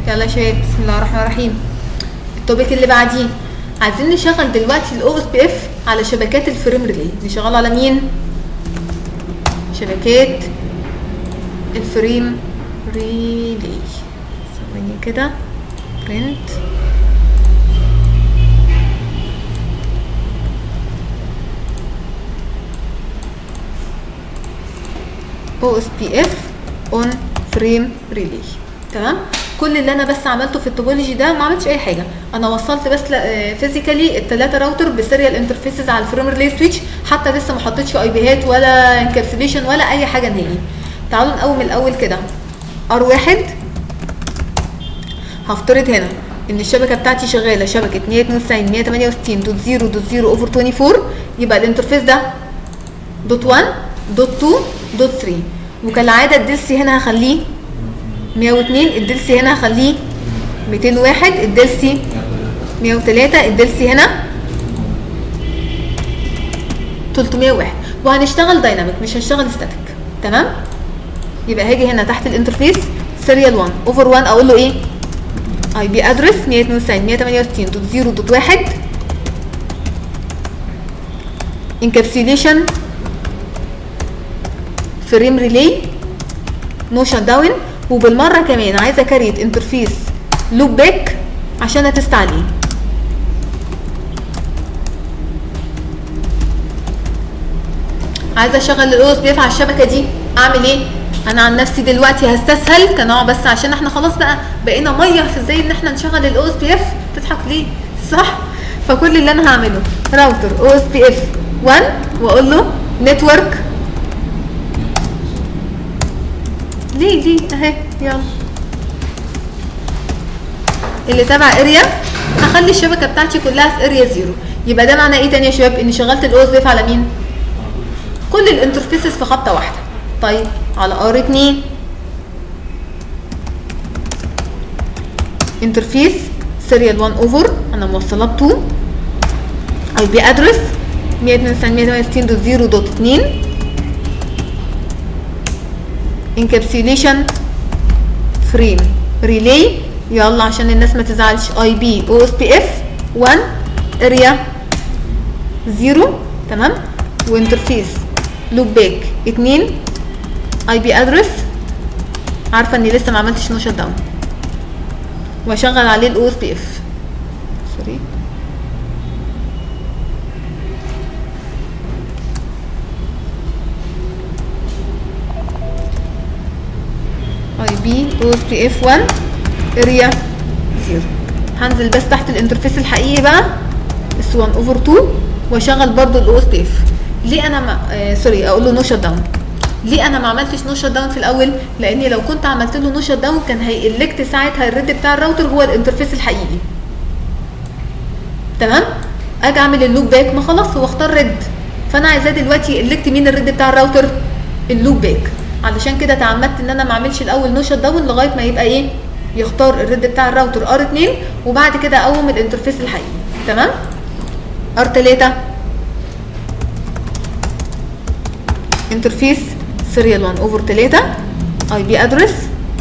يلا يا شباب بسم الله الرحمن الرحيم التوبيك اللي بعديه عايزين نشغل دلوقتي الاو اس بي اف على شبكات الفريم ريلي نشغل على مين شبكات الفريم ريلي ثواني كده برنت او اس بي اف اون فريم ريلي تمام كل اللي انا بس عملته في التوبولوجي ده ما عملتش اي حاجه انا وصلت بس فيزيكالي الثلاثه راوتر بسيريال انترفيسز على الفريم ريلي سويتش حتى لسه ما حطيتش اي بيهات ولا انكابسوليشن ولا اي حاجه نهائي تعالوا نقوم من الاول كده ار واحد هفترض هنا ان الشبكه بتاعتي شغاله شبكه 192 168 دوت 0 دوت 0 اوفر 24 يبقى الانترفيس ده دوت 1 دوت 2 دوت 3 وكالعاده الدلسي هنا هخليه 102 الدلسي هنا هخليه 201 الدلسي 103 الدلسي هنا 301 وهنشتغل دايناميك مش هنشتغل ستاتيك تمام يبقى هاجي هنا تحت الانترفيس سيريال 1 اوفر 1 اقول له ايه اي بي ادرس 192 168 دوت 0 دوت 1 انكابسيليشن فريم ريلي نو شات داون وبالمره كمان عايزه كاريت انترفيس لوب باك عشان اتست عليه عايزه اشغل الاو اس بي اف على الشبكه دي اعمل ايه انا عن نفسي دلوقتي هستسهل كنوع بس عشان احنا خلاص بقى بقينا ميه في ازاي ان احنا نشغل الاو اس بي اف تضحك ليه صح فكل اللي انا هعمله راوتر او اس بي اف 1 واقول له نتورك ليه ليه اهي يلا اللي تبع اريا هخلي الشبكه بتاعتي كلها في اريا زيرو يبقى ده معناه ايه تاني يا شباب اني شغلت الاو اس بي اف على مين كل الانترفيسز في خبطه واحده طيب على ار 2 انترفيس سيريال 1 اوفر انا موصله ب 2 اي بي ادرس 192.168.0.2 انكابسيليشن فريم ريلي يلا عشان الناس ما تزعلش اي بي او اس بي اف 1 اريا 0 تمام وانترفيس لوب باك 2 اي بي ادرس عارفه اني لسه ما عملتش نو شت داون واشغل عليه الاو اس بي اف سوري اي بي او اس بي اف 1 اريا 0 هنزل بس تحت الانترفيس الحقيقي بقى اس 1 اوفر 2 واشغل برضو الاو اس بي اف ليه انا ما آه سوري اقول له نو شت داون ليه انا ما عملتش نو شت داون في الاول لاني لو كنت عملت له نو شت داون كان هيقلكت ساعتها الرد بتاع الراوتر هو الانترفيس الحقيقي تمام اجي اعمل اللوب باك ما خلاص هو اختار رد فانا عايزاه دلوقتي يقلكت مين الرد بتاع الراوتر اللوب باك علشان كده تعمدت ان انا ما اعملش الاول نو شت داون لغايه ما يبقى ايه يختار الرد بتاع الراوتر ار 2 وبعد كده اقوم الانترفيس الحقيقي تمام ار 3 انترفيس سيريال 1 اوفر 3 اي بي ادرس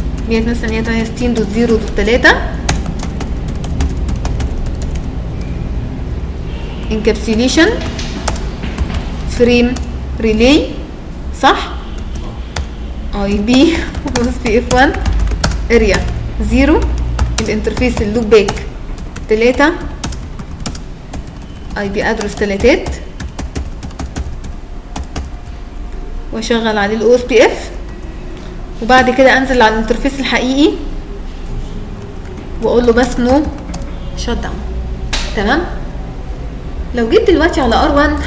192.168.0.3 انكابسيليشن فريم ريلي صح اي بي اس بي اف 1 اريا 0 الانترفيس اللوب باك 3 اي بي ادرس تلاتات واشغل عليه الاو اس بي اف وبعد كده انزل على الانترفيس الحقيقي واقول له بس نو شت داون تمام لو جيت دلوقتي على ار 1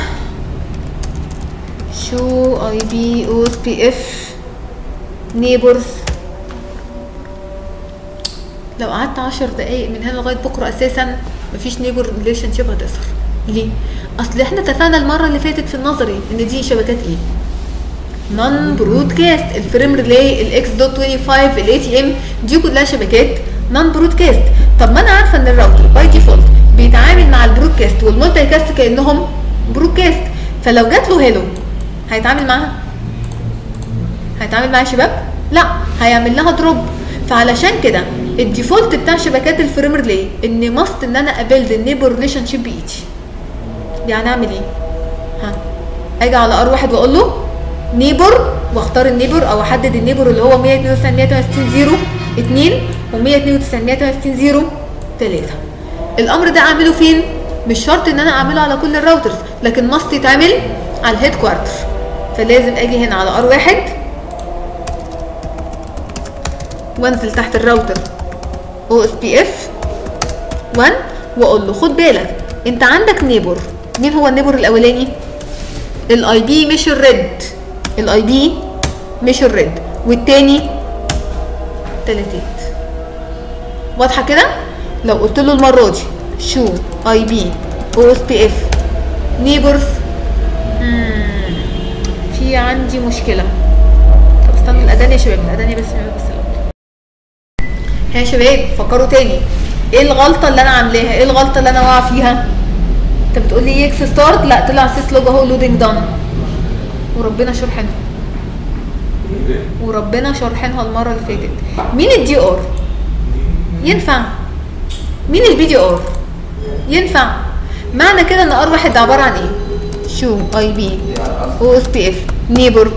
شو اي بي او اس بي اف نيبرز لو قعدت عشر دقايق من هنا لغايه بكره اساسا مفيش نيبر ريليشن شيب هتظهر ليه اصل احنا اتفقنا المره اللي فاتت في النظري ان دي شبكات ايه نون برودكاست الفريم ريلي الاكس دوت 25 الاي تي ام دي كلها شبكات نون برودكاست طب ما انا عارفه ان الراوتر باي ديفولت بيتعامل مع البرودكاست والمالتي كاست كانهم برودكاست فلو جات له هيلو هيتعامل معاها هيتعامل معاها يا شباب لا هيعمل لها دروب فعلشان كده الديفولت بتاع شبكات الفريم ريلي ان ماست ان انا ابيلد النيبر ريليشن شيب بايدي يعني اعمل ايه ها اجي على ار واحد واقول له نيبر واختار النيبر او احدد النيبر اللي هو 192 168 0 2 و 192 168 0 3 الامر ده اعمله فين مش شرط ان انا اعمله على كل الراوترز لكن ماست يتعمل على الهيد كوارتر فلازم اجي هنا على ار واحد وانزل تحت الراوتر او اس بي اف 1 واقول له خد بالك انت عندك نيبر مين هو النيبر الاولاني الاي بي مش الريد الاي بي مش الريد والتاني تلاتات واضحه كده لو قلت له المره دي شو اي بي او اس بي اف نيبرز في عندي مشكله طب استنوا الاذان يا شباب الاذان يا بس بس الأول. ها يا شباب فكروا تاني ايه الغلطه اللي انا عاملاها ايه الغلطه اللي انا واقعه فيها انت بتقول لي اكس ستارت لا طلع سيس لوج اهو لودنج دان وربنا شرحنها وربنا شرحنها المره اللي فاتت مين الدي ار ينفع مين البي دي ار ينفع معنى كده ان ار واحد ده عباره عن ايه شو اي بي او اس بي اف نيبر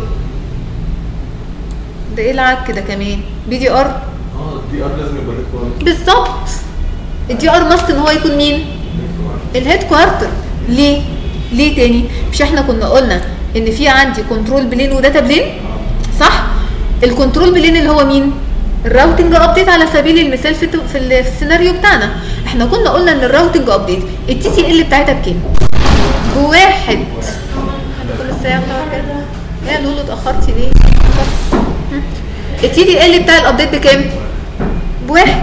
ده ايه العك كده كمان بي دي ار اه دي ار لازم يبقى لك كوارتر بالظبط الدي ار ماست ان هو يكون مين الهيد كوارتر ليه ليه تاني مش احنا كنا قلنا ان في عندي كنترول بلين وداتا بلين صح الكنترول بلين اللي هو مين الراوتنج ابديت على سبيل المثال في في, ال- في السيناريو بتاعنا احنا كنا قلنا ان الراوتنج ابديت التي تي ال بتاعتها بكام بواحد كل ساعه بتقعد كده يا لولو اتاخرتي ليه صح. هم. التي تي ال بتاع الابديت بكام بواحد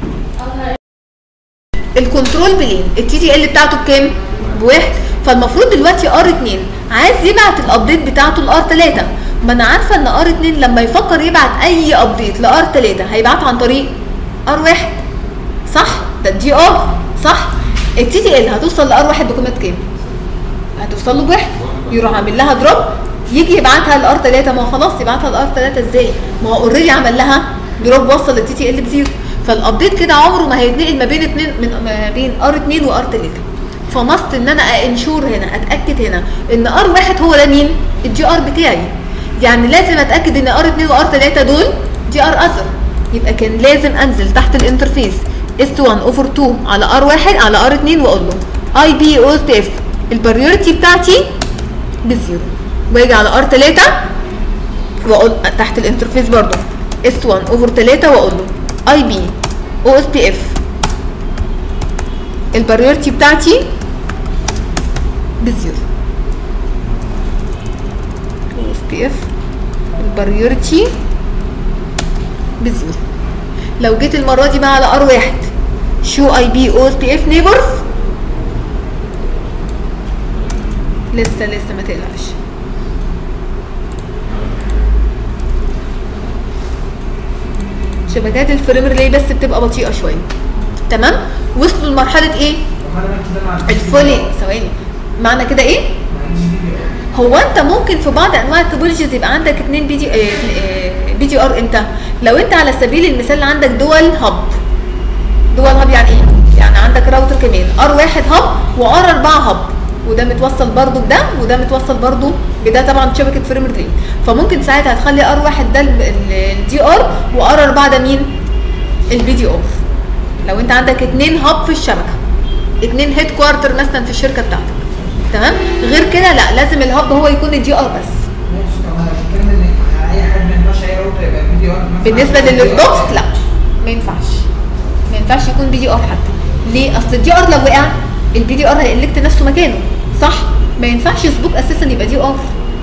الكنترول بلين التي تي ال بتاعته بكام؟ بواحد فالمفروض دلوقتي ار 2 عايز يبعت الابديت بتاعته لار 3 ما انا عارفه ان ار 2 لما يفكر يبعت اي ابديت لار 3 هيبعته عن طريق ار 1 صح؟ ده الدي ار صح؟ التي تي ال هتوصل لار 1 بقيمه كام؟ هتوصل له بواحد يروح عامل لها دروب يجي يبعتها لار 3 ما هو خلاص يبعتها لار 3 ازاي؟ ما هو اوريدي عمل لها دروب وصل للتي تي ال بزيرو فالابديت كده عمره ما هيتنقل ما بين اتنين من ما بين ار 2 وار 3 فمست ان انا انشور هنا اتاكد هنا ان ار 1 هو ده مين؟ الجي ار بتاعي يعني لازم اتاكد ان ار 2 وار 3 دول جي ار اذر يبقى كان لازم انزل تحت الانترفيس اس 1 اوفر 2 على ار 1 على ار 2 واقول له اي بي او اس تي اف البريورتي بتاعتي بزيرو واجي على ار 3 واقول تحت الانترفيس برضو اس 1 اوفر 3 واقول له اي بي او اس بي اف البريورتي بتاعتي بزيرو او اس بي اف البريورتي بزيرو لو جيت المره دي بقى على ار واحد شو اي بي او اس بي اف نيبرز لسه لسه ما تقلقش شبكات الفريم ريلي بس بتبقى بطيئه شويه تمام وصلوا لمرحله ايه الفولي ثواني معنى كده ايه هو انت ممكن في بعض انواع التوبولوجيز يبقى عندك اتنين بي دي بي دي ار امتى لو انت على سبيل المثال عندك دول هاب دول هاب يعني ايه يعني عندك راوتر كمان ار واحد هاب وار اربعة هاب وده متوصل برضو بده وده متوصل برضو بده طبعا شبكه فريم ريلي فممكن ساعتها هتخلي ار واحد ده الدي ار وار اربعة ده مين البي دي ار لو انت عندك اتنين هاب في الشبكه اتنين هيد كوارتر مثلا في الشركه بتاعتك تمام غير كده لا لازم الهاب هو يكون الدي ار بس اي حد ما ينفعش اي راوتر يبقى فيديو بالنسبه للستوكس لا ما ينفعش ما ينفعش يكون بي دي ار حتى ليه اصل الدي ار لو وقع البي دي ار هيلكت نفسه مكانه صح ما ينفعش سبوك اساسا يبقى دي ار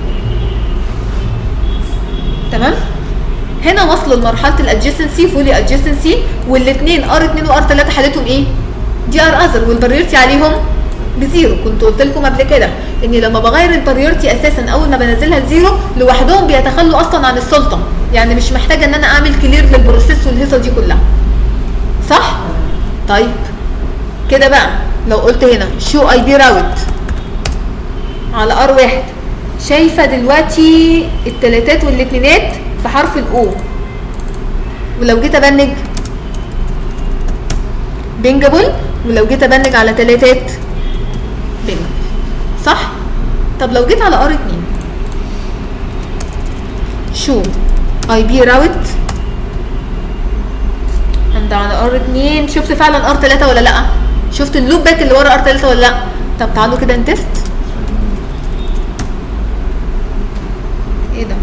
تمام هنا وصلوا لمرحله الادجيسنسي فولي ادجيسنسي والاثنين ار 2 وار 3 حالتهم ايه دي ار اذر والبريورتي عليهم بزيرو كنت قلت لكم قبل كده اني لما بغير البريورتي اساسا اول ما بنزلها لزيرو لوحدهم بيتخلوا اصلا عن السلطه يعني مش محتاجه ان انا اعمل كلير للبروسيس والهيصه دي كلها صح طيب كده بقى لو قلت هنا شو اي بي راوت على ار واحد شايفه دلوقتي التلاتات والاتنينات بحرف الاو ولو جيت ابنج بينجابل ولو جيت ابنج على تلاتات بينجابل صح طب لو جيت على ار 2 شو اي بي راوت عند على ار 2 شفت فعلا ار 3 ولا لا شفت اللوب باك اللي ورا ار 3 ولا لا طب تعالوا كده نتست ايه ده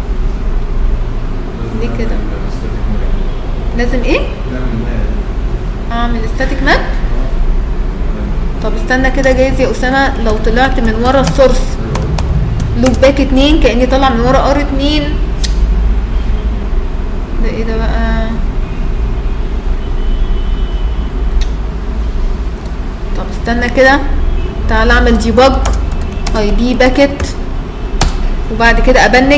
ليه كده؟ لازم ايه اعمل ستاتيك ماب طب استنى كده جايز يا اسامه لو طلعت من ورا السورس لوب باك اتنين كاني طالع من ورا ار اتنين ده ايه ده بقى طب استنى كده تعال اعمل ديباج اي بي باكت وبعد كده ابنج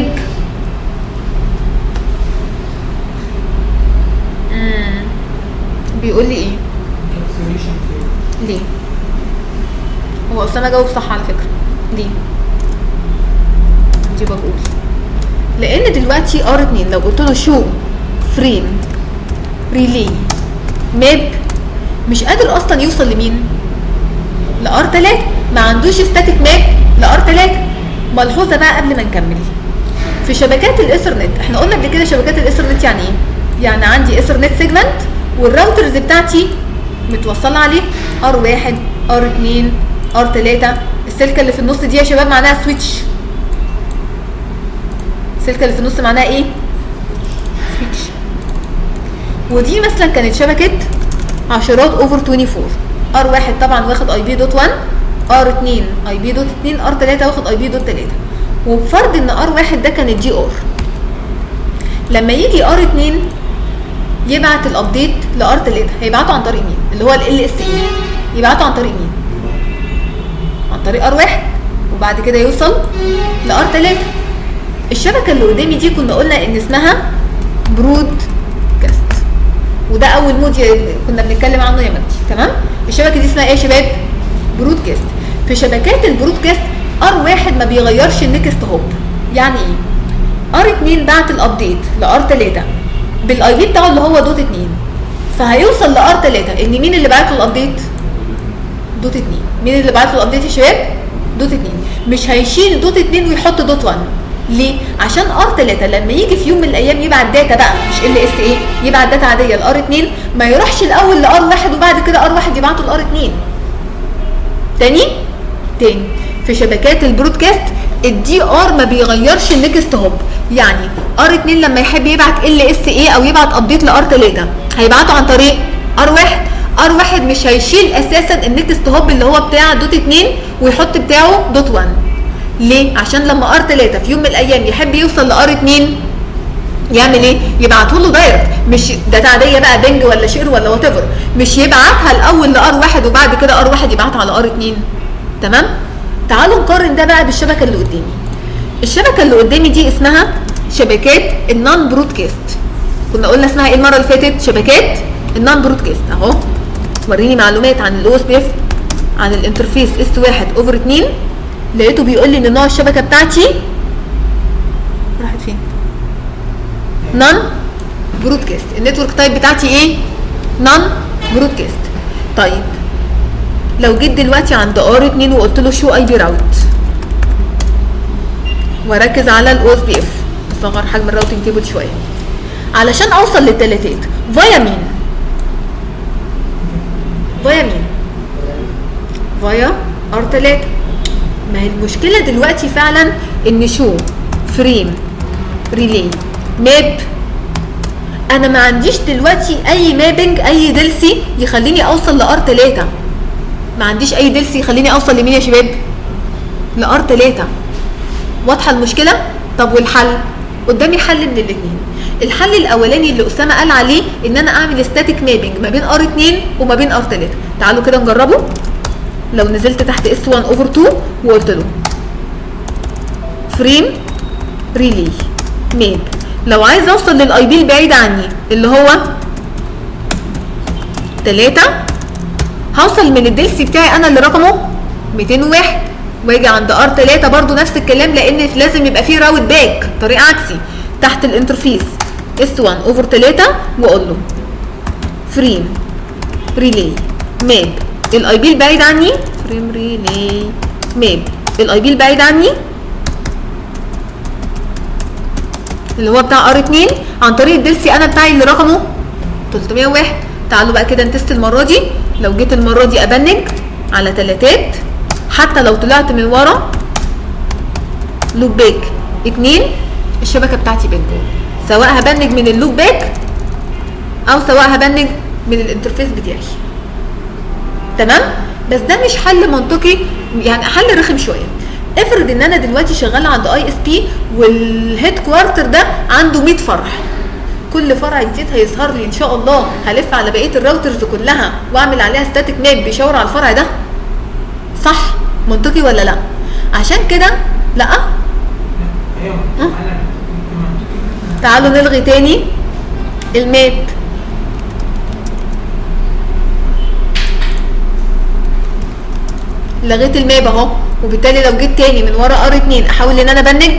مم. بيقول لي ايه ليه هو اسامه جاوب صح على فكره ليه دي بقول لان دلوقتي ار 2 لو قلت له شو فريم ريلي ماب مش قادر اصلا يوصل لمين لار 3 ما عندوش ستاتيك ماب لار 3 ملحوظه بقى قبل ما نكمل في شبكات الايثرنت احنا قلنا قبل كده شبكات الايثرنت يعني ايه يعني عندي ايثرنت سيجمنت والراوترز بتاعتي متوصله عليه ار 1 ار 2 ار 3 السلكه اللي في النص دي يا شباب معناها سويتش السلكه اللي في النص معناها ايه سويتش ودي مثلا كانت شبكه عشرات اوفر 24 ار 1 طبعا واخد اي بي دوت 1 ار 2 اي بي دوت 2 ار 3 واخد اي بي دوت 3 وبفرض ان ار 1 ده كان الدي ار لما يجي ار 2 يبعت الابديت لار 3 هيبعته عن طريق مين اللي هو ال اس اي يبعته عن طريق مين عن طريق ار 1 وبعد كده يوصل لار 3 الشبكه اللي قدامي دي كنا قلنا ان اسمها برود كاست وده اول مود ي- كنا بنتكلم عنه يا مجدي تمام الشبكه دي اسمها ايه يا شباب برود كاست في شبكات البرود كاست ار واحد ما بيغيرش النكست هوب يعني ايه ار 2 بعت الابديت لار 3 بالاي بي بتاعه اللي هو دوت 2 فهيوصل لار 3 ان مين اللي بعت له الابديت دوت 2 مين اللي بعت له الابديت يا شباب دوت 2 مش هيشيل دوت 2 ويحط دوت 1 ليه عشان ار 3 لما يجي في يوم من الايام يبعت داتا بقى مش ال اس ايه يبعت داتا عاديه لار 2 ما يروحش الاول لار 1 وبعد كده ار 1 يبعته لار 2 تاني تاني في شبكات البرودكاست الدي ار ما بيغيرش النكست هوب يعني ار 2 لما يحب يبعت ال اس اي او يبعت ابديت لار 3 هيبعته عن طريق ار 1 ار 1 مش هيشيل اساسا النكست هوب اللي هو بتاع دوت 2 ويحط بتاعه دوت 1 ليه عشان لما ار 3 في يوم من الايام يحب يوصل لار 2 يعمل ايه؟ يبعته له دايركت مش داتا عاديه بقى بنج ولا شير ولا وات ايفر مش يبعتها الاول لار واحد وبعد كده ار واحد يبعتها على ار 2 تمام؟ تعالوا نقارن ده بقى بالشبكه اللي قدامي. الشبكه اللي قدامي دي اسمها شبكات النون برودكاست. كنا قلنا اسمها ايه المره اللي فاتت؟ شبكات النون برودكاست اهو وريني معلومات عن الاو اس بي اف عن الانترفيس اس 1 اوفر 2 لقيته بيقول لي ان نوع الشبكه بتاعتي راحت فين؟ نون برودكاست النتورك تايب بتاعتي ايه نون برودكاست طيب لو جيت دلوقتي عند ار 2 وقلت له شو اي بي راوت وركز على الاو اس بي اف اصغر حجم الراوتنج تيبل شويه علشان اوصل للتلاتات فايا مين فايا مين فايا ار 3 ما هي المشكله دلوقتي فعلا ان شو فريم ريلي ماب انا ما عنديش دلوقتي اي مابنج اي دلسي يخليني اوصل لار 3 ما عنديش اي دلسي يخليني اوصل لمين يا شباب لار 3 واضحه المشكله طب والحل قدامي حل من الاثنين الحل الاولاني اللي اسامه قال عليه ان انا اعمل ستاتيك مابنج ما بين ار 2 وما بين ار 3 تعالوا كده نجربه لو نزلت تحت اس 1 اوفر 2 وقلت له فريم ريلي ماب لو عايز اوصل للاي بي البعيد عني اللي هو 3 هوصل من الدلسي بتاعي انا اللي رقمه 201 واجي عند ار 3 برضو نفس الكلام لان لازم يبقى فيه راوت باك طريق عكسي تحت الانترفيس اس 1 اوفر 3 واقول له فريم ريلي ماب الاي بي البعيد عني فريم ريلي ماب الاي بي البعيد عني اللي هو بتاع ار 2 عن طريق الدلسي انا بتاعي اللي رقمه 301 تعالوا بقى كده نتست المره دي لو جيت المره دي ابنج على تلاتات حتى لو طلعت من ورا لوب باك اتنين الشبكه بتاعتي بنج سواء هبنج من اللوب باك او سواء هبنج من الانترفيس بتاعي تمام بس ده مش حل منطقي يعني حل رخم شويه افرض ان انا دلوقتي شغاله عند اي اس بي والهيد كوارتر ده عنده 100 فرع كل فرع جديد هيظهر لي ان شاء الله هلف على بقيه الراوترز كلها واعمل عليها ستاتيك ماب بيشاور على الفرع ده صح منطقي ولا لا عشان كده لا ايوه أه. انا منطقي تعالوا نلغي تاني الماب لغيت الماب اهو وبالتالي لو جيت تاني من ورا ار 2 احاول ان انا ابنج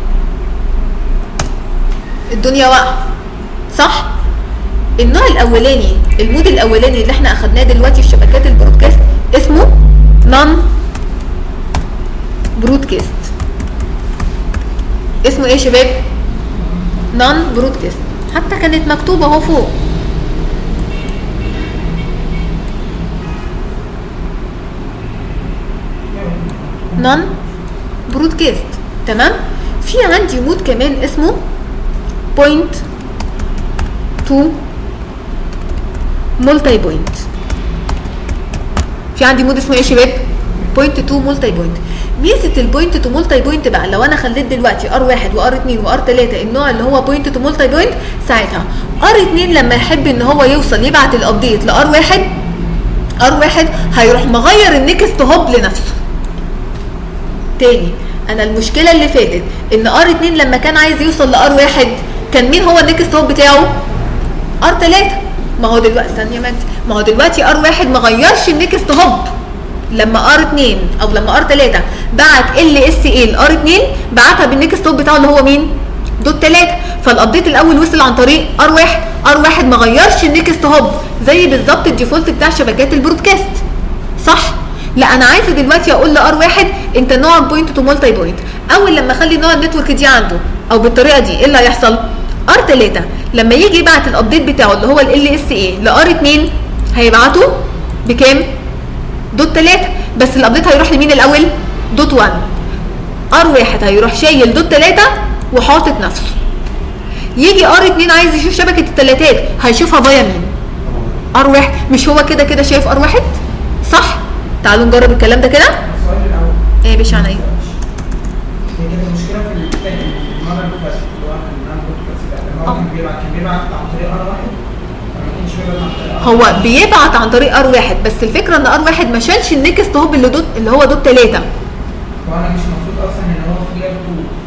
الدنيا واقعه صح النوع الاولاني المود الاولاني اللي احنا اخدناه دلوقتي في شبكات البرودكاست اسمه نون برودكاست اسمه ايه يا شباب نون برودكاست حتى كانت مكتوبه اهو فوق نون برودكاست تمام في عندي مود كمان اسمه بوينت تو مولتي بوينت في عندي مود اسمه ايه يا شباب بوينت تو مولتي بوينت ميزه البوينت تو مولتي بوينت بقى لو انا خليت دلوقتي ار 1 وار 2 وار 3 النوع اللي هو بوينت تو مولتي بوينت ساعتها ار 2 لما يحب ان هو يوصل يبعت الابديت لار 1 ار 1 هيروح مغير النكست هوب لنفسه تاني انا المشكله اللي فاتت ان ار 2 لما كان عايز يوصل لار 1 كان مين هو النكست هوب بتاعه ار 3 ما هو دلوقتي ثانيه ما انت ما هو دلوقتي ار 1 ما غيرش النكست هوب لما ار 2 او لما ار 3 بعت ال اس اي لار 2 بعتها بالنكست هوب بتاعه اللي هو مين دوت 3 فالابديت الاول وصل عن طريق ار 1 ار 1 ما غيرش النكست هوب زي بالظبط الديفولت بتاع شبكات البرودكاست صح لا انا عايزه دلوقتي اقول لار واحد انت نوع بوينت تو مالتي بوينت اول لما اخلي نوع النتورك دي عنده او بالطريقه دي ايه اللي هيحصل ار 3 لما يجي يبعت الابديت بتاعه اللي هو ال اس اي لار 2 هيبعته بكام دوت 3 بس الابديت هيروح لمين الاول دوت 1 ار واحد هيروح شايل دوت 3 وحاطط نفسه يجي ار 2 عايز يشوف شبكه التلاتات هيشوفها فيا مين ار واحد مش هو كده كده شايف ار واحد صح تعالوا نجرب الكلام ده كده السؤال الاول ايه يا باشا عن ايه هي كانت المشكله في الثاني المره اللي فاتت اللي هو كان عامل بودكاست ده لما هو كان بيبعت كان بيبعت عن طريق ار واحد ما كانش بيبعت عن طريق R هو واحد. بيبعت عن طريق ار واحد بس الفكره ان ار واحد ما شالش النكست هوب اللي دوت اللي هو دوت 3 وانا مش المفروض اصلا ان هو في جاب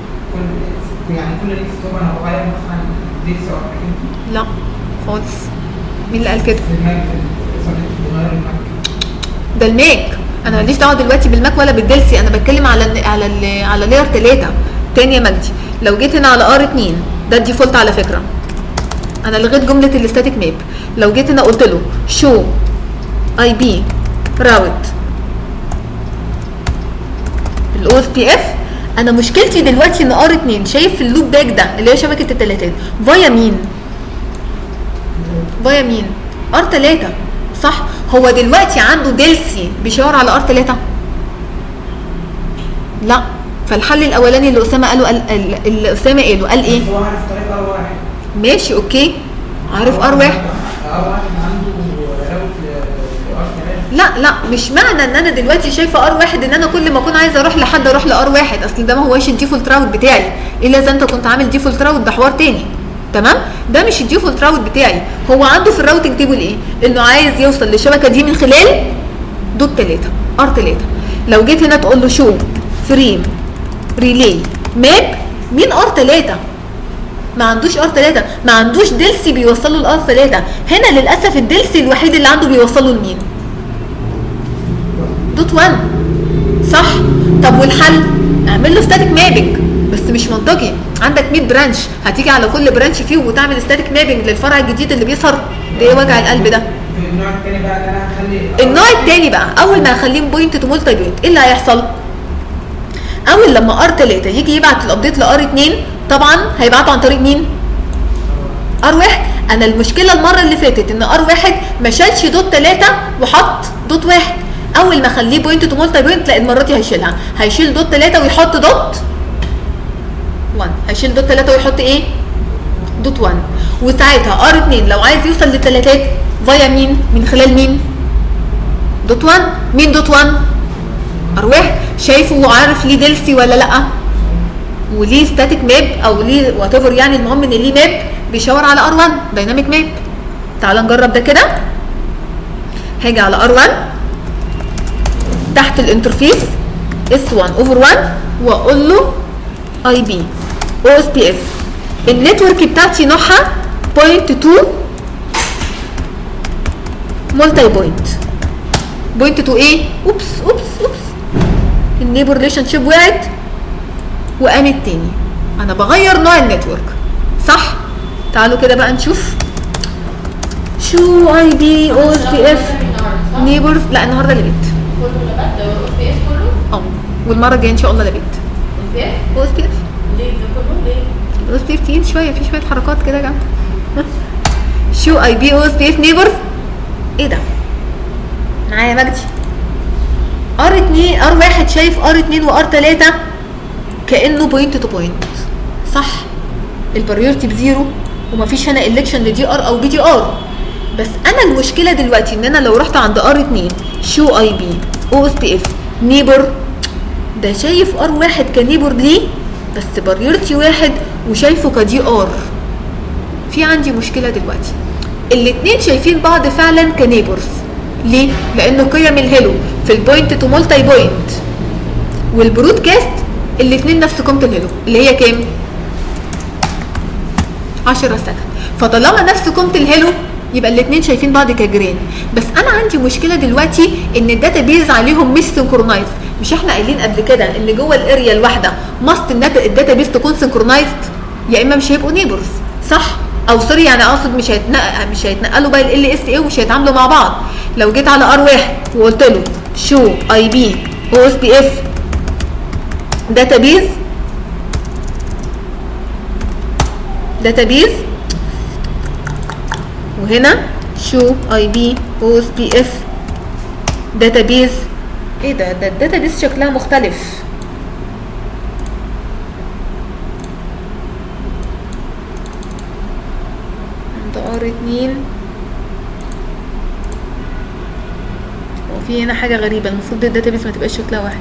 كل يعني كل نيكست هو انا بغير مثلا ديكس او حاجه لا خالص مين اللي قال كده في الماك في صديق بغير الماك ده الماك انا ماليش دعوه دلوقتي بالماك ولا بالدلسي انا بتكلم على ال على ال على لير 3 تاني يا مجدي لو جيت هنا على ار 2 ده الديفولت على فكره انا لغيت جمله الاستاتيك ماب لو جيت هنا قلت له شو اي بي راوت الاو اس بي اف انا مشكلتي دلوقتي ان ار 2 شايف اللوب باك ده اللي هي شبكه التلاتات فايا مين فايا مين ار 3 صح هو دلوقتي عنده ديلسي بيشاور على ار 3 لا فالحل الاولاني اللي اسامه قاله قال ال- اللي اسامه قاله قال ايه بس هو عارف طريق ار واحد ماشي اوكي عارف ار واحد ار واحد عنده راوت لار ثلاثه لا لا مش معنى ان انا دلوقتي شايفه ار واحد ان انا كل ما اكون عايزه اروح لحد اروح لار واحد اصل ده ما هوش الديفولت راوت بتاعي الا اذا انت كنت عامل ديفولت راوت ده حوار تاني تمام ده مش الديفولت راوت بتاعي هو عنده في الراوتنج تيبل ايه انه عايز يوصل للشبكه دي من خلال دوت 3 ار 3 لو جيت هنا تقول له شو فريم ريلي ماب مين ار 3 ما عندوش ار 3 ما عندوش دلسي بيوصله لار 3 هنا للاسف الدلسي الوحيد اللي عنده بيوصله لمين دوت 1 صح طب والحل اعمل له ستاتيك مابنج بس مش منطقي عندك 100 برانش هتيجي على كل برانش فيهم وتعمل ستاتيك مابنج للفرع الجديد اللي بيظهر ده ايه وجع القلب ده في النوع التاني بقى ان انا هخلي النوع التاني بقى اول ما اخليهم بوينت تو مولتي بوينت ايه اللي هيحصل اول لما ار 3 يجي يبعت الابديت لار 2 طبعا هيبعته عن طريق مين ار 1 انا المشكله المره اللي فاتت ان ار 1 ما شالش دوت 3 وحط دوت 1 اول ما اخليه بوينت تو مولتي بوينت لا المره دي هيشيلها هيشيل دوت 3 ويحط دوت 1 هيشيل دوت 3 ويحط ايه دوت 1 وساعتها ار 2 لو عايز يوصل للثلاثات فيا مين من خلال مين دوت 1 مين دوت 1 ار 1 شايفه وعارف ليه دلسي ولا لا وليه ستاتيك ماب او ليه وات ايفر يعني المهم ان ليه ماب بيشاور على ار 1 دايناميك ماب تعال نجرب ده كده هاجي على ار 1 تحت الانترفيس اس 1 اوفر 1 واقول له اي بي او اس بي اف النتورك بتاعتي نوعها بوينت 2 مولتي بوينت بوينت 2 ايه اوبس اوبس اوبس النيبر ريليشن شيب وقعت وقامت تاني انا بغير نوع النتورك صح تعالوا كده بقى نشوف شو اي بي او اس بي اف نيبر لا النهارده لبيت كله لبات او اس بي اف كله اه والمره الجايه ان شاء الله لبيت اس بي اف او اس بي اف ليه ده كله ليه؟ او اس بي اف تقيل شويه في شويه حركات كده جامده شو اي بي او اس بي اف نيبرز ايه ده معايا مجدي ار 2 ار 1 شايف ار 2 وار 3 كانه بوينت تو بوينت صح البريورتي بزيرو ومفيش هنا الكشن لدي ار او بي دي ار بس انا المشكله دلوقتي ان انا لو رحت عند ار 2 شو اي بي او اس بي اف نيبر ده شايف ار واحد كنيبر ليه بس بريورتي واحد وشايفه كدي ار في عندي مشكله دلوقتي الاتنين شايفين بعض فعلا كنيبرز ليه لان قيم الهيلو في البوينت تو مولتي بوينت والبرودكاست الاتنين نفس قيمه الهيلو اللي هي كام 10 سكند فطالما نفس قيمه الهيلو يبقى الاثنين شايفين بعض كجيران بس انا عندي مشكله دلوقتي ان الداتا بيز عليهم مش سنكرونايز مش احنا قايلين قبل كده ان جوه الاريا الواحده ماست الداتا بيز تكون سنكرونايزد يا اما مش هيبقوا نيبرز صح او سوري يعني اقصد مش هيتنقل مش هيتنقلوا بقى ال اس اي ومش هيتعاملوا مع بعض لو جيت على ار واحد وقلت له شو اي بي او اس بي اف داتابيز داتابيز وهنا شو اي بي او اس بي اف داتابيز ايه ده ده الداتابيز شكلها مختلف عند ار اتنين وفي هنا حاجة غريبة المفروض الداتابيز ما تبقاش شكلها واحد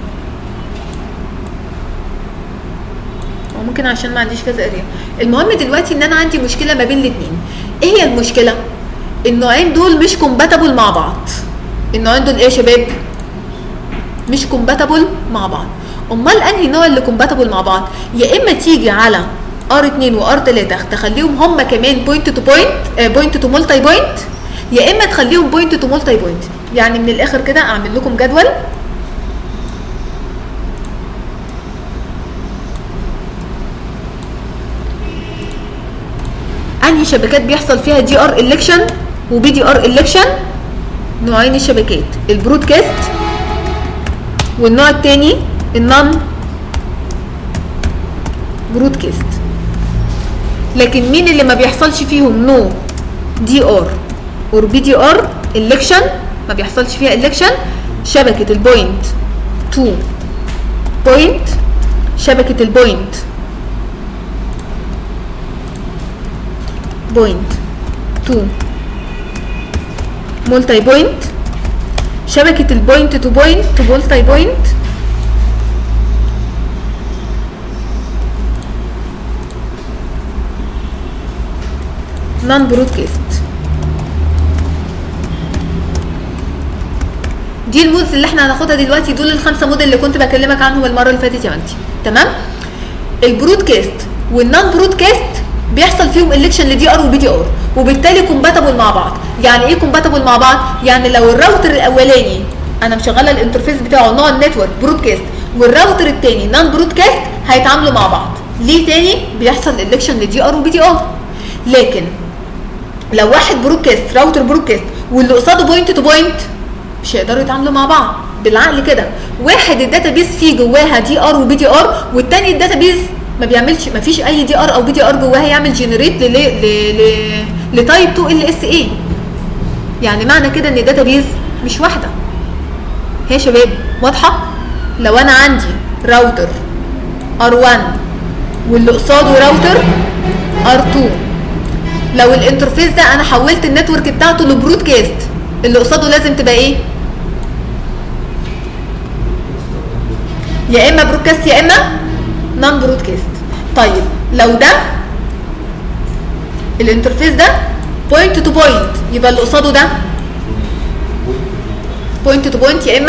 او ممكن عشان ما عنديش كذا اريا المهم دلوقتي ان انا عندي مشكله ما بين الاثنين ايه هي المشكله النوعين دول مش كومباتبل مع بعض النوعين دول ايه يا شباب مش كومباتبل مع بعض امال انهي نوع اللي كومباتبل مع بعض يا اما تيجي على ار 2 وار 3 تخليهم هم كمان بوينت تو بوينت بوينت تو مولتي بوينت يا اما تخليهم بوينت تو مولتي بوينت يعني من الاخر كده اعمل لكم جدول انهي شبكات بيحصل فيها دي ار الكشن وبي دي ار الكشن نوعين الشبكات البرودكاست والنوع الثاني النون برودكاست لكن مين اللي ما بيحصلش فيهم نو دي ار اور بي دي ار الكشن ما بيحصلش فيها الكشن شبكه البوينت 2 بوينت شبكه البوينت بوينت 2 مولتي بوينت شبكة البوينت تو بوينت تو مولتي بوينت نون برودكاست دي المودز اللي احنا هناخدها دلوقتي دول الخمسه مود اللي كنت بكلمك عنهم المره اللي فاتت يا مجدي تمام البرودكاست والنون برودكاست بيحصل فيهم الكشن لدي ار وبي دي ار وبالتالي كومباتبل مع بعض يعني ايه كومباتبل مع بعض يعني لو الراوتر الاولاني انا مشغله الانترفيس بتاعه نوع النتورك برودكاست والراوتر الثاني نون برودكاست هيتعاملوا مع بعض ليه تاني بيحصل الكشن لدي ار وبي دي ار لكن لو واحد برودكاست راوتر برودكاست واللي قصاده بوينت تو بوينت مش هيقدروا يتعاملوا مع بعض بالعقل كده واحد الداتابيز فيه جواها دي ار وبي دي ار والتاني الداتابيز ما بيعملش ما فيش اي دي ار او بي دي ار جواها يعمل جنريت ل ل ل لتايب 2 ال اس اي يعني معنى كده ان الداتابيز مش واحده هي يا شباب واضحه لو انا عندي راوتر ار1 واللي قصاده راوتر ار2 لو الانترفيس ده انا حولت النتورك بتاعته لبرودكاست اللي قصاده لازم تبقى ايه يا اما برودكاست يا اما نون برودكاست طيب لو ده الانترفيس ده بوينت تو بوينت يبقى اللي قصاده ده بوينت تو بوينت يا اما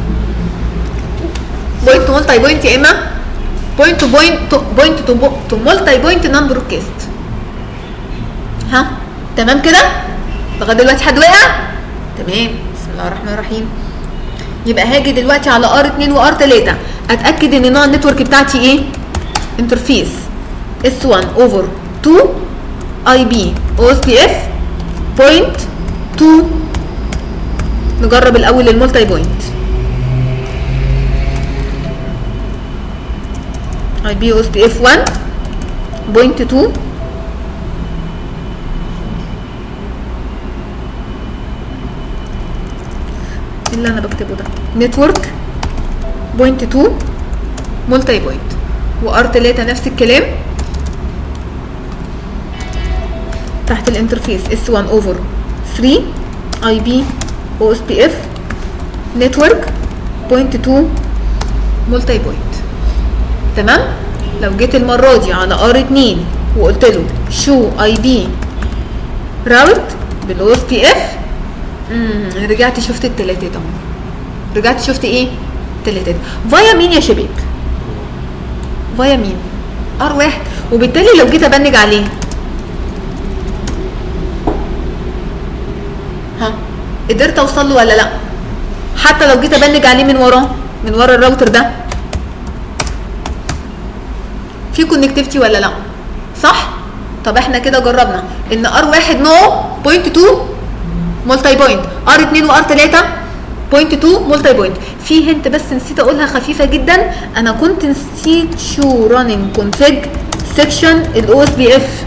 بوينت تو مولتي بوينت يا اما بوينت تو بوينت بوينت تو مولتي بوينت نون برودكاست ها تمام كده لغايه دلوقتي حد وقع تمام بسم الله الرحمن الرحيم يبقى هاجي دلوقتي على ار 2 وار 3 اتاكد ان نوع النتورك بتاعتي ايه انترفيس اس 1 اوفر 2 اي بي او اس بي اف بوينت 2 نجرب الاول المولتي بوينت اي بي او اس بي اف 1 بوينت 2 إيه اللي انا بكتبه ده نتورك بوينت 2 مولتي بوينت وار 3 نفس الكلام تحت الانترفيس اس 1 اوفر 3 اي بي او اس بي اف نتورك بوينت 2 مولتي بوينت تمام لو جيت المره دي على ار 2 وقلت له شو اي بي راوت بالاو اس بي اف امم رجعت شفت التلاتات اهو رجعت شفت ايه التلاتات فايا مين يا شباب فايا مين ار واحد وبالتالي لو جيت ابنج عليه ها قدرت اوصل له ولا لا حتى لو جيت ابنج عليه من وراه من ورا الراوتر ده في كونكتيفيتي ولا لا صح طب احنا كده جربنا ان ار واحد نو بوينت 2 مولتي بوينت ار 2 وار 3 بوينت 2 مولتي بوينت في هنت بس نسيت اقولها خفيفه جدا انا كنت نسيت شو راننج كونفيج سيكشن الاو اس بي اف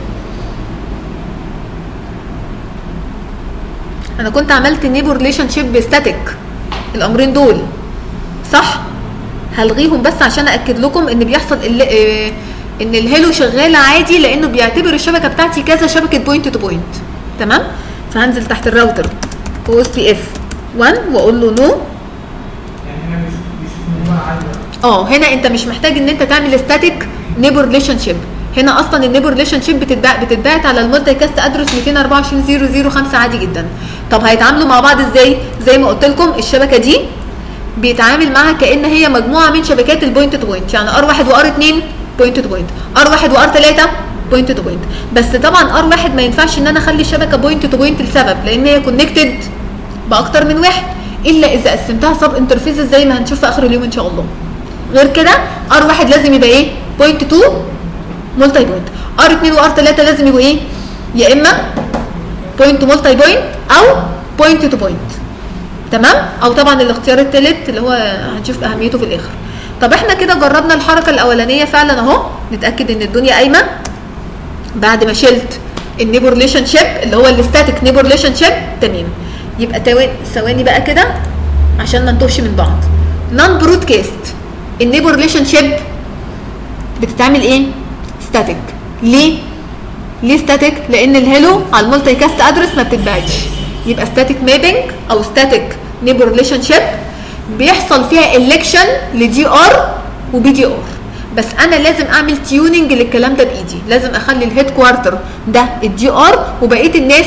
انا كنت عملت نيبر ريليشن شيب ستاتيك الامرين دول صح هلغيهم بس عشان اكد لكم ان بيحصل ال- آه، ان الهيلو شغاله عادي لانه بيعتبر الشبكه بتاعتي كذا شبكه بوينت تو بوينت تمام فهنزل تحت الراوتر او اس بي اف 1 واقول له نو يعني هنا بيشوف بيشوف ان هو عادي اه هنا انت مش محتاج ان انت تعمل ستاتيك نيبر ريليشن شيب هنا اصلا النيبر ريليشن شيب بتتباع بتتبعت على المالتي كاست ادرس 224005 عادي جدا طب هيتعاملوا مع بعض ازاي زي ما قلت لكم الشبكه دي بيتعامل معاها كان هي مجموعه من شبكات البوينت تو بوينت يعني ار 1 وار 2 بوينت تو بوينت ار 1 وار 3 بوينت تو بوينت بس طبعا ار 1 ما ينفعش ان انا اخلي الشبكه بوينت تو بوينت لسبب لان هي كونكتد باكتر من واحد الا اذا قسمتها سب انترفيسز زي ما هنشوف في اخر اليوم ان شاء الله غير كده ار 1 لازم يبقى ايه بوينت 2 مولتي بوينت ار 2 وار 3 لازم يبقوا ايه يا اما بوينت مولتي بوينت او بوينت تو بوينت تمام او طبعا الاختيار الثالث اللي هو هنشوف اهميته في الاخر طب احنا كده جربنا الحركه الاولانيه فعلا اهو نتاكد ان الدنيا قايمه بعد ما شلت النيبر ريليشن شيب اللي هو الستاتيك نيبر ريليشن شيب تمام يبقى توا- ثواني بقى كده عشان ما نتوهش من بعض نون برودكاست النيبر ريليشن شيب بتتعمل ايه ستاتيك ليه ليه ستاتيك لان الهيلو على المولتي كاست ادرس ما بتتبعتش يبقى ستاتيك مابنج او ستاتيك نيبر ريليشن شيب بيحصل فيها الكشن لدي ار وبي دي ار بس انا لازم اعمل تيوننج للكلام ده بايدي لازم اخلي الهيد كوارتر ده الدي ار وبقيه الناس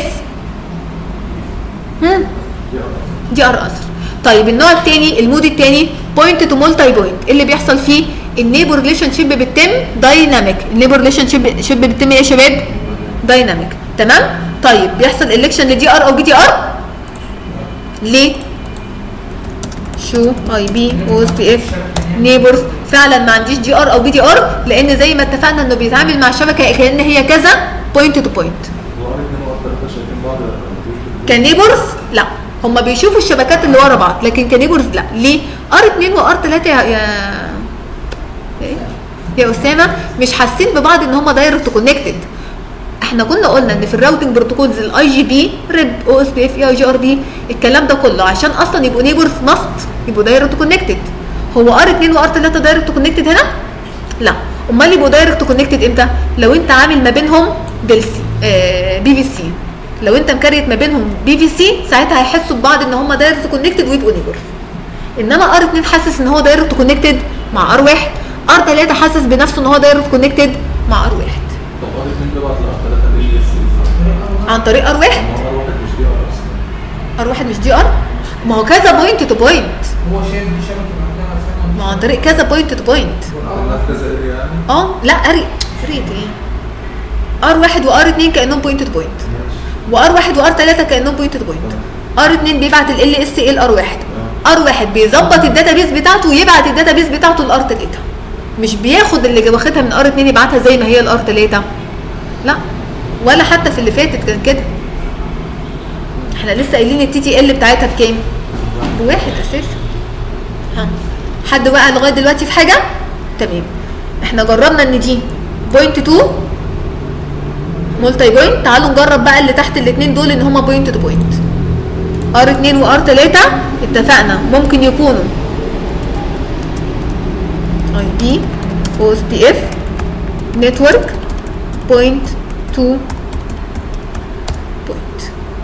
هم دي ار اثر طيب النوع الثاني المود الثاني بوينت تو مولتي بوينت اللي بيحصل فيه النيبر ريليشن شيب بتتم دايناميك النيبر ريليشن شيب شيب بتتم ايه يا شباب دايناميك تمام طيب بيحصل الكشن لدي ار او بي دي ار ليه شو اي بي او اس بي اف نيبرز فعلا ما عنديش دي ار او بي دي ار لان زي ما اتفقنا انه بيتعامل مع شبكه كان هي كذا بوينت تو بوينت وار اتنين وار تلاته شايفين بعض ولا ما فيش كنيبرز لا هم بيشوفوا الشبكات اللي ورا بعض لكن كنيبرز لا ليه ار 2 وار 3 يا يا إيه؟ يا اسامه مش حاسين ببعض ان هم دايركت كونكتد احنا كنا قلنا ان في الراوتنج بروتوكولز الاي جي بي ريب او اس بي اف اي جي ار بي الكلام ده كله عشان اصلا يبقوا نيبرز ماست يبقوا دايركت كونكتد هو ار 2 وار 3 دايركت كونكتد هنا لا امال يبقوا دايركت كونكتد امتى لو انت عامل ما بينهم دلسي آه بي في سي لو انت مكريت ما بينهم بي في سي ساعتها هيحسوا ببعض ان هم دايركت كونكتد ويبقوا نيبرز انما ار 2 حاسس ان هو دايركت كونكتد مع ار 1 ار 3 حاسس بنفسه ان هو دايركت كونكتد مع ار 1 طب ار 2 ده بعد الار 3 ليه اس عن طريق ار 1 ما هو ار 1 مش دي ار اصلا ار 1 مش دي ار ما هو كذا بوينت تو بوينت هو شايف دي شبكه لوحدها أصلاً. ما هو عن طريق كذا بوينت تو بوينت عندنا في كذا اريا يعني اه لا اري قريت ايه ار 1 وار 2 كانهم بوينت تو بوينت وار 1 وار 3 كانهم بوينت تو بوينت ار 2 بيبعت ال اس ال ار 1 ار 1 بيظبط الداتابيس بتاعته ويبعت الداتابيس بتاعته لار 3 مش بياخد اللي واخدها من ار 2 يبعتها زي ما هي الار 3 لا ولا حتى في اللي فاتت كان كده احنا لسه قايلين التي تي ال بتاعتها بكام؟ بواحد اساسا ها حد بقى لغايه دلوقتي في حاجه؟ تمام احنا جربنا ان دي بوينت 2 مولتي بوينت تعالوا نجرب بقى اللي تحت الاثنين دول ان هما بوينت تو بوينت ار 2 وار 3 اتفقنا ممكن يكونوا اي بي او اس بي اف نتورك بوينت تو بوينت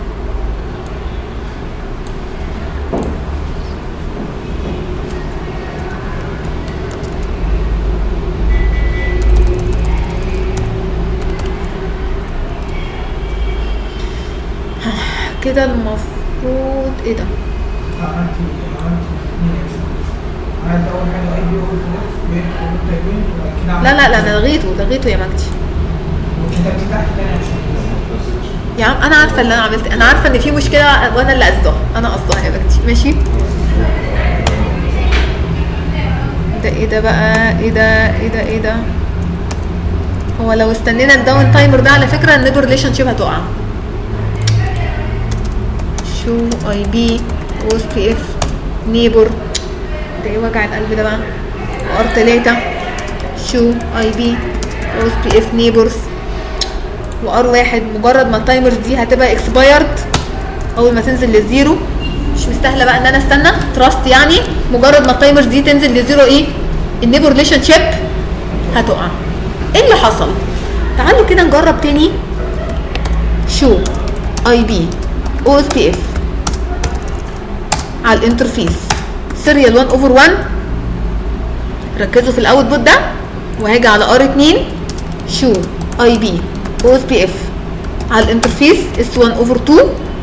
كده المفروض ايه ده عملت عملت اثنين عملت اول حاجه اي بي او اس بين وبين وبعد كده لا لا لا عملت- انا لغيته لغيته يا مجدي وكتبت تحت تاني عشان يا عم انا عارفه اللي انا عملت انا عارفه ان في مشكله وانا اللي قصدها انا قصدها يا مجدي ماشي ده ايه ده بقى ايه ده ايه ده ايه ده هو لو استنينا الداون تايمر ده على فكره النيبر ريليشن شيب هتقع شو اي بي او اس بي اف نيبر ده ايه وجع القلب ده بقى ار 3 شو اي بي او اس بي اف نيبرز وار واحد مجرد ما التايمرز دي هتبقى اكسبايرد اول ما تنزل للزيرو مش مستاهله بقى ان انا استنى تراست يعني مجرد ما التايمرز دي تنزل لزيرو ايه النيبر ريليشن شيب هتقع ايه اللي حصل تعالوا كده نجرب تاني شو اي بي او اس بي اف على الانترفيس سيريال 1 اوفر 1 ركزوا في الاوتبوت ده وهاجي على ار 2 شو اي بي او اس بي اف على الانترفيس اس 1 اوفر 2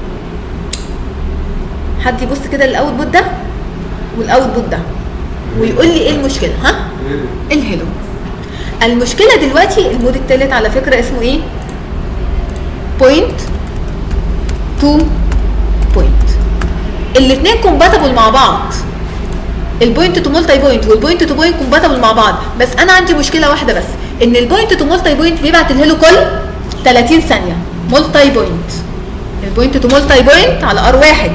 حد يبص كده للاوتبوت ده والاوتبوت ده ويقول لي ايه المشكله ها الهيلو المشكله دلوقتي المود الثالث على فكره اسمه ايه بوينت تو بوينت الاثنين كومباتبل مع بعض البوينت تو مولتي بوينت والبوينت تو بوينت كومباتبل مع بعض بس انا عندي مشكله واحده بس ان البوينت تو مولتي بوينت بيبعت الهيلو كل 30 ثانيه مولتي بوينت البوينت تو مولتي بوينت على ار واحد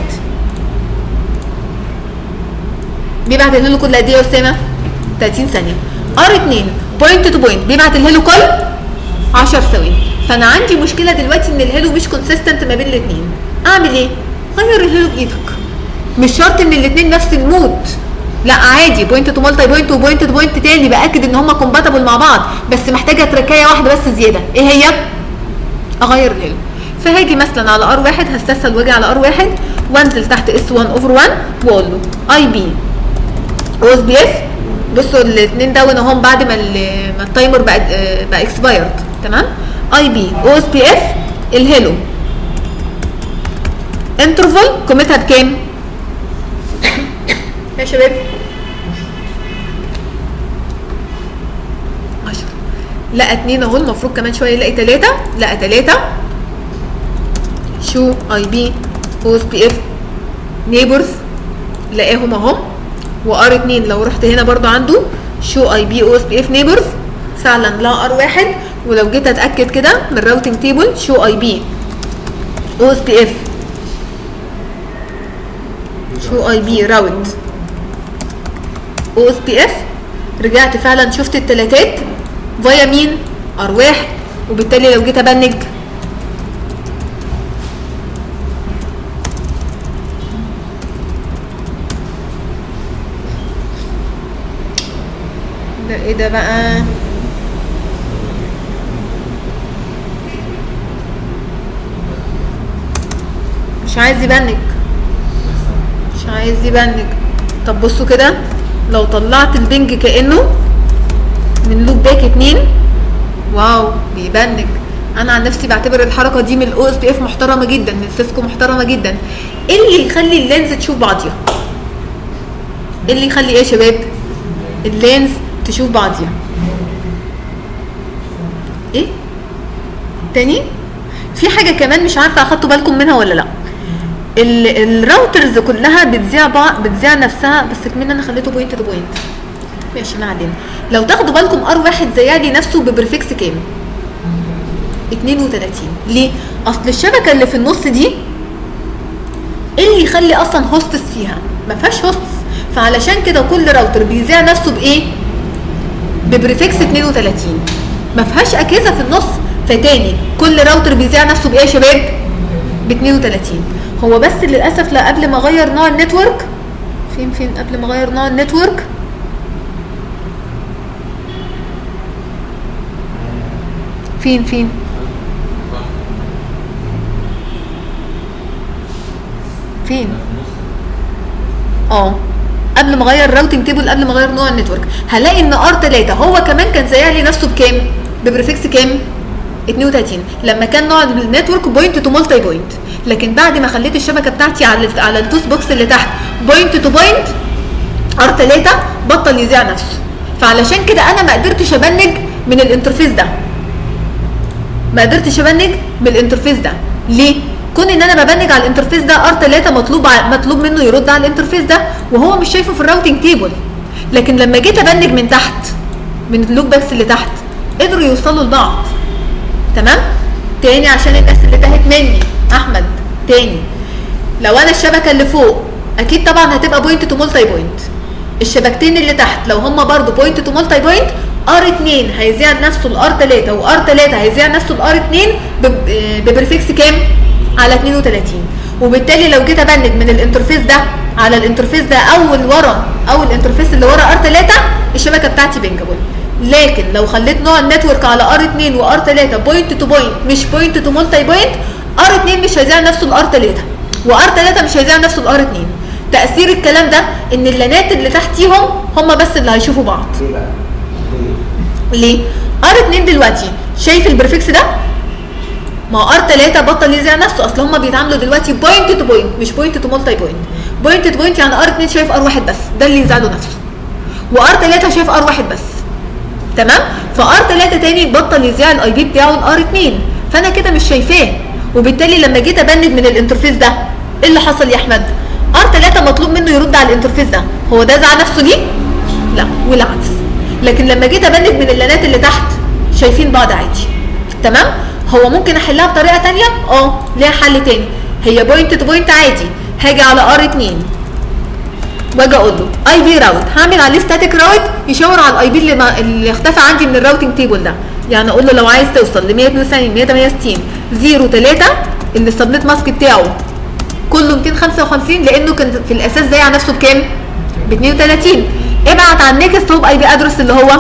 بيبعت الهيلو كل قد ايه يا اسامه 30 ثانيه ار 2 بوينت تو بوينت بيبعت الهيلو كل 10 ثواني فانا عندي مشكله دلوقتي ان الهيلو مش كونسيستنت ما بين الاثنين اعمل ايه غير الهيلو بايدك مش شرط ان الاثنين نفس المود لا عادي بوينت تو مالتي بوينت وبوينت تو بوينت تاني باكد ان هما كومباتبل مع بعض بس محتاجه تركايه واحده بس زياده ايه هي اغير الهيلو فهاجي مثلا على ار واحد هستسهل واجي على ار واحد وانزل تحت اس 1 اوفر 1 واقول له اي بي او اس بي اف بصوا الاثنين دون اهم بعد ما ال- ما التايمر بقى آه، بقى اكسبايرد تمام اي بي او اس بي اف الهيلو انترفال قيمتها بكام؟ يا شباب 10 لقى اتنين اهو المفروض كمان شويه يلاقي تلاته لقى تلاته شو اي بي او اس بي اف نيبرز لقاهم اهم وار 2 لو رحت هنا برضو عنده شو اي بي او اس بي اف نيبرز فعلا لا ار واحد ولو جيت اتاكد كده من الراوتنج تيبل شو اي بي او اس بي اف شو اي بي راوت او اس بي اف رجعت فعلا شفت التلاتات فيا مين ار واحد وبالتالي لو جيت ابنج ده ايه ده بقى مش عايز يبنج مش عايز يبنج طب بصوا كده لو طلعت البنج كانه من لوب باك اتنين واو بيبنج انا عن نفسي بعتبر الحركه دي من الاو اس بي اف محترمه جدا من سيسكو محترمه جدا ايه اللي يخلي اللينز تشوف بعضيها ايه اللي يخلي ايه يا شباب اللينز تشوف بعضيها ايه تاني في حاجه كمان مش عارفه اخدتوا بالكم منها ولا لا ال- الراوترز كلها بتذيع بعض بتذيع نفسها بس كمان انا خليته بوينت تو بوينت ماشي ما علينا لو تاخدوا بالكم ار واحد زيها لي نفسه ببريفكس كام 32 ليه اصل الشبكه اللي في النص دي ايه اللي يخلي اصلا هوستس فيها ما فيهاش هوستس فعلشان كده كل راوتر بيذيع نفسه بايه ببريفكس 32 ما فيهاش اجهزه في النص فتاني كل راوتر بيذيع نفسه بايه يا شباب ب 32 هو بس للاسف لا قبل ما اغير نوع النتورك فين فين قبل ما اغير نوع النتورك فين فين فين اه قبل ما اغير الراوتنج تيبل قبل ما اغير نوع النتورك هلاقي ان ار 3 هو كمان كان زيها لي نفسه بكام ببريفكس كام 32 لما كان نوع النتورك بوينت تو مالتي بوينت لكن بعد ما خليت الشبكه بتاعتي على ال- على التوس بوكس اللي تحت بوينت تو بوينت ار 3 بطل يذيع نفسه فعلشان كده انا ما قدرتش ابنج من الانترفيس ده ما قدرتش ابنج من الانترفيس ده ليه كون ان انا ببنج على الانترفيس ده ار 3 مطلوب ع- مطلوب منه يرد على الانترفيس ده وهو مش شايفه في الراوتنج تيبل لكن لما جيت ابنج من تحت من اللوب باكس اللي تحت قدروا يوصلوا لبعض تمام تاني عشان الناس اللي تاهت مني احمد تاني لو انا الشبكه اللي فوق اكيد طبعا هتبقى بوينت تو مولتي بوينت الشبكتين اللي تحت لو هما برضو بوينت تو مولتي بوينت ار 2 هيذيع نفسه الار 3 وار 3 هيذيع نفسه الار 2 ببريفكس كام على 32 وبالتالي لو جيت ابنج من الانترفيس ده على الانترفيس ده او اللي ورا او الانترفيس اللي ورا ار 3 الشبكه بتاعتي بينجابل لكن لو خليت نوع النتورك على ار 2 وار 3 بوينت تو بوينت مش بوينت تو مولتي بوينت ار 2 مش هيذيع نفسه الار 3 وار 3 مش هيذيع نفسه الار 2 تاثير الكلام ده ان اللانات اللي تحتيهم هم بس اللي هيشوفوا بعض ليه بقى؟ ليه؟ ليه ار 2 دلوقتي شايف البريفكس ده ما ار 3 بطل يذيع نفسه اصل هم بيتعاملوا دلوقتي بوينت تو بوينت مش بوينت تو مولتي بوينت بوينت تو بوينت يعني ار 2 شايف ار واحد بس ده اللي يزعله نفسه وار 3 شايف ار واحد بس تمام فار 3 تاني بطل يذيع الاي بي بتاعه الار 2 فانا كده مش شايفاه وبالتالي لما جيت ابند من الانترفيس ده ايه اللي حصل يا احمد ار 3 مطلوب منه يرد على الانترفيس ده هو ده زعل نفسه ليه لا والعكس لكن لما جيت ابند من اللانات اللي تحت شايفين بعض عادي تمام هو ممكن احلها بطريقه تانية اه ليها حل تاني هي بوينت تو بوينت عادي هاجي على ار 2 واجي اقول له اي بي راوت هعمل عليه ستاتيك راوت يشاور على الاي بي اللي, ما اللي اختفى عندي من الراوتنج تيبل ده يعني اقول له لو عايز توصل ل 192 168 0 3 اللي السبنت ماسك بتاعه كله 255 لانه كان في الاساس زي على نفسه بكام؟ ب 32 ابعت على النكست هوب اي بي ادرس اللي هو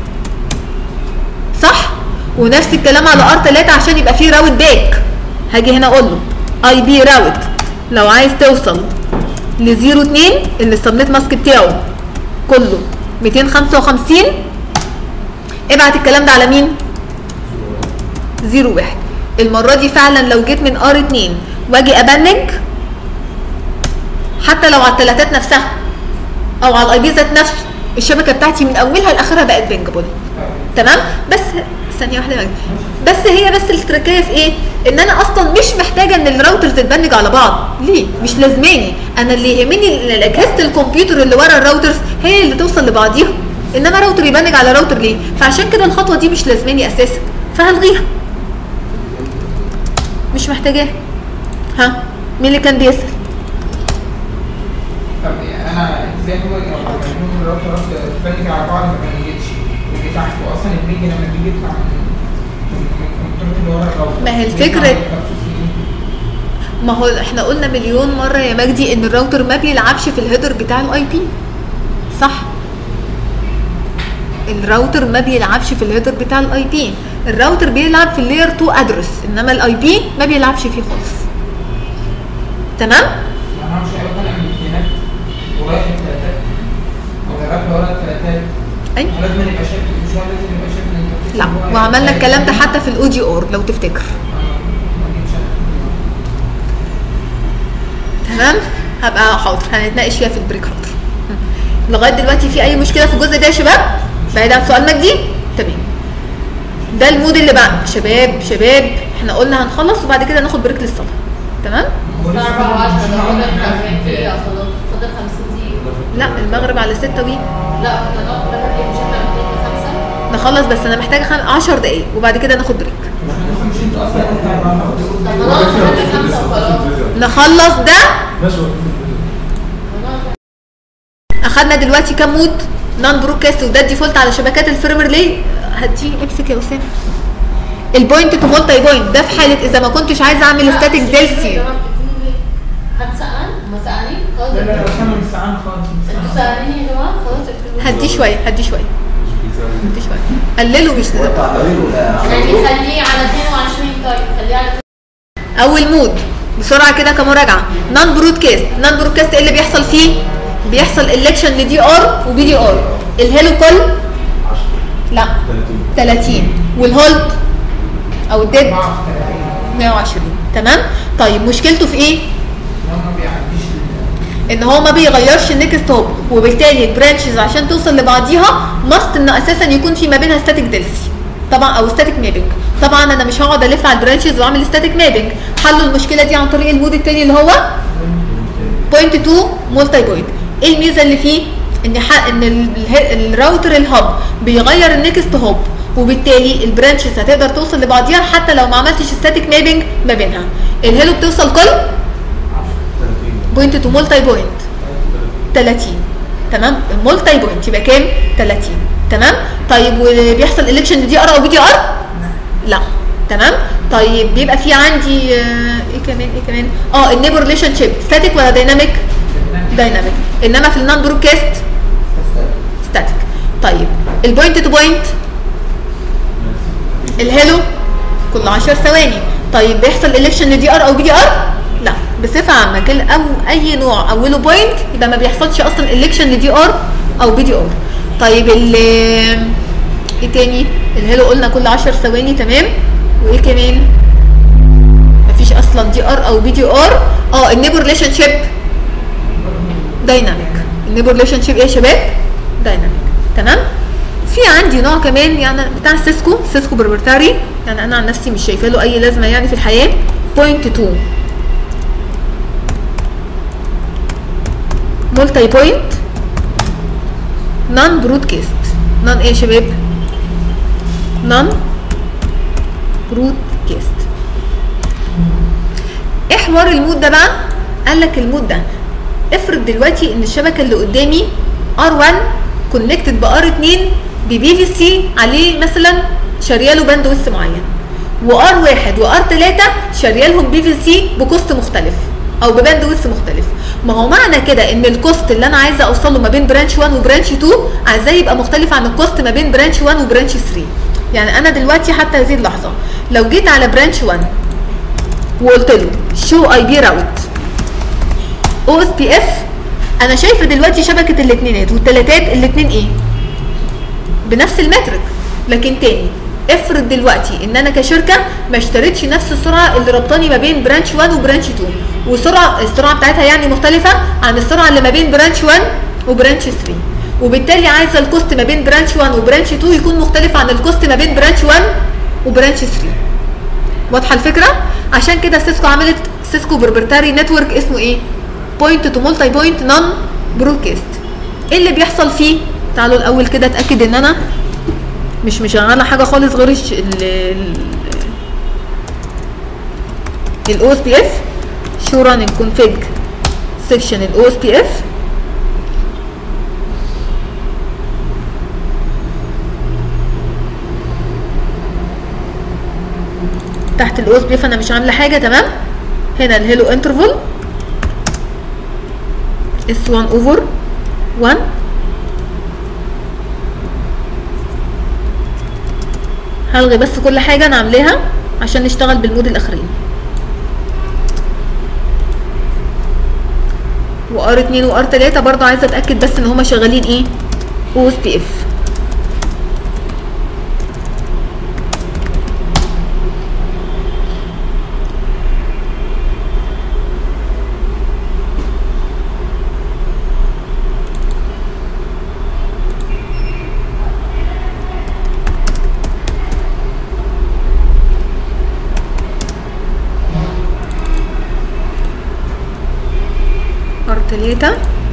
صح؟ ونفس الكلام على ار 3 عشان يبقى فيه راوت باك هاجي هنا اقول له اي بي راوت لو عايز توصل ل 0 2 اللي السبنت ماسك بتاعه كله 255 ابعت الكلام ده على مين؟ 0 1 المره دي فعلا لو جيت من ار 2 واجي ابنج حتى لو على التلاتات نفسها او على الاي بي ذات نفسه الشبكه بتاعتي من اولها لاخرها بقت بنجبل تمام بس ثانيه واحده بقى. بس هي بس التركيه في ايه ان انا اصلا مش محتاجه ان الراوترز تتبنج على بعض ليه مش لازماني انا اللي يهمني ان اجهزه الكمبيوتر اللي ورا الراوترز هي اللي توصل لبعضيها انما راوتر يبنج على راوتر ليه فعشان كده الخطوه دي مش لازماني اساسا فهلغيها مش محتاجاها ها مين اللي كان بيسال ازاي هو يكون الراوتر تبني على بعض ما بنجتش اللي تحت واصلا البيجي لما بيجي يطلع من من الكنترول اللي ورا الراوتر ما هي بيطلع الفكرة- من التخصص دي. ما هو احنا قلنا مليون مره يا مجدي ان الراوتر ما بيلعبش في الهيدر بتاع الاي بي صح الراوتر ما بيلعبش في الهيدر بتاع الاي بي الراوتر بيلعب في اللير 2 ادرس انما الاي بي ما بيلعبش فيه خالص تمام يعني انا مش هيبقى طالع من الاثنينات ورايح الثلاثات او رايح ورا الثلاثات ايوه لازم يبقى شايف مش هو لازم يبقى شايف ان التخصص لا اللي هو وعملنا هيبقى- الكلام ده حتى في الاو جي اور لو تفتكر ما جيتش تمام هبقى حاضر هنتناقش فيها في البريك حاضر لغايه دلوقتي في اي مشكله في الجزء ده يا شباب بعيد عن سؤال مجدي تمام ده المود اللي بعد شباب شباب احنا قلنا هنخلص وبعد كده ناخد بريك للصلاه تمام هو لسه الساعة 4 10 ده فاضل- فاضل مش عارف 40 إزاي. دقيقة خلاص فاضل 50 دقيقة لا المغرب على 6 وي لا احنا نقعد 3 دقايق مش احنا محتاجين 5 نخلص بس انا محتاجه خم... 10 دقايق وبعد كده ناخد بريك مش انت اصلا قلت على بعض. طب خلاص خلي 5 وخلاص نخلص ده ماشي وقت اخدنا دلوقتي كام مود نون برودكاست وده الديفولت على شبكات الفيرمر ليه هدي امسك يا اسامه البوينت تو مولتي بوينت ده في حاله اذا ما كنتش عايزه اعمل ستاتيك ديلسي حد سأل؟ ما سألني؟ خلاص لا لا اكتبوا. بس انا مش سعان خالص مش انتوا سعان. سأليني يا جماعة خلاص اكتبوا هدي شويه هدي شويه هدي شويه قللوا مش هو انت هتعمله ولا يعني خليه على 22 طيب خليه على اول مود بسرعه كده كمراجعه نون برودكاست نون برودكاست ايه اللي بيحصل فيه بيحصل الكشن لدي ار وبي دي ار الهيلو كل لا 30 والهولد او الديد 34 120 تمام طيب مشكلته في ايه لو ما بيعديش ال- ان هو ما بيغيرش النكست هوب وبالتالي البرانشز عشان توصل لبعضيها ماست ان اساسا يكون في ما بينها ستاتيك ديلسي طبعا او ستاتيك مابنج طبعا انا مش هقعد الف على البرانشز واعمل ستاتيك مابنج حلوا المشكله دي عن طريق المود التاني اللي هو بوينت 2 مولتي بوينت ايه الميزه اللي فيه ان ح... ان ال- ال- الراوتر الهب بيغير النكست هوب وبالتالي البرانشز هتقدر توصل لبعضيها حتى لو ما عملتش ستاتيك مابنج ما بينها الهيلو بتوصل كل بوينت تو مولتي بوينت 30 تمام المولتي بوينت يبقى كام 30 تمام طيب وبيحصل الكشن دي ار او بي دي ار لا تمام طيب بيبقى في عندي آه، ايه كمان ايه كمان اه النيبر ريليشن شيب ستاتيك ولا دايناميك دايناميك انما في النون برودكاست ستاتيك طيب البوينت تو بوينت الهيلو كل 10 ثواني طيب بيحصل الكشن لدي ار او بي دي ار لا بصفه عامه كل او اي نوع اوله بوينت يبقى ما بيحصلش اصلا الكشن لدي ار او بي دي ار طيب ال ايه تاني الهيلو قلنا كل 10 ثواني تمام وايه كمان مفيش اصلا دي ار او بي دي ار اه النيبر ريليشن شيب دايناميك النيبر ريليشن شيب ايه يا شباب دايناميك تمام في عندي نوع كمان يعني بتاع سيسكو سيسكو بربرتاري يعني انا عن نفسي مش شايفه له اي لازمه يعني في الحياه بوينت 2 مولتي بوينت نون برودكاست نون ايه يا شباب نون برودكاست ايه حوار المود ده بقى قال لك المود ده افرض دلوقتي ان الشبكه اللي قدامي R1 كونكتد ب R2 ببي في سي عليه مثلا شارياله باند ويس معين وR1 وR3 شاريالهم بي في سي بكوست مختلف او بباند ويس مختلف ما هو معنى كده ان الكوست اللي انا عايزه اوصله ما بين برانش 1 وبرانش 2 عايزاه يبقى مختلف عن الكوست ما بين برانش 1 وبرانش 3 يعني انا دلوقتي حتى هذه اللحظه لو جيت على برانش 1 وقلت له شو اي بي راوت او اس بي اف انا شايفه دلوقتي شبكه الاثنينات والثلاثات الاثنين ايه بنفس المترك لكن تاني افرض دلوقتي ان انا كشركه ما اشتريتش نفس السرعه اللي ربطاني ما بين برانش 1 وبرانش 2 وسرعه السرعه بتاعتها يعني مختلفه عن السرعه اللي ما بين برانش 1 وبرانش 3 وبالتالي عايزه الكوست ما بين برانش 1 وبرانش 2 يكون مختلف عن الكوست ما بين برانش 1 وبرانش 3 واضحه الفكره عشان كده سيسكو عملت سيسكو بربرتاري نتورك اسمه ايه بوينت تو مولتي بوينت نون برودكاست ايه اللي بيحصل فيه تعالوا الاول كده اتاكد ان انا مش مشغله حاجه خالص غير الش- ال الاو اس بي اف شو راننج كونفيج سيكشن الاو اس بي اف تحت الاو اس بي اف انا مش عامله حاجه تمام هنا الهيلو انترفال اس 1 اوفر 1 هلغي بس كل حاجه انا عاملاها عشان نشتغل بالمود الاخرين وار 2 وار 3 برضو عايزه اتاكد بس ان هما شغالين ايه او اس بي اف ار 3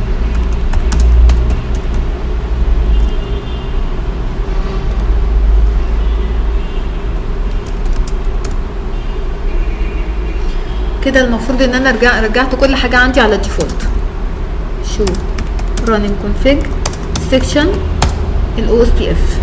كده المفروض ان انا رجع رجعت كل حاجه عندي على الديفولت شو running config section الاو اس بي اف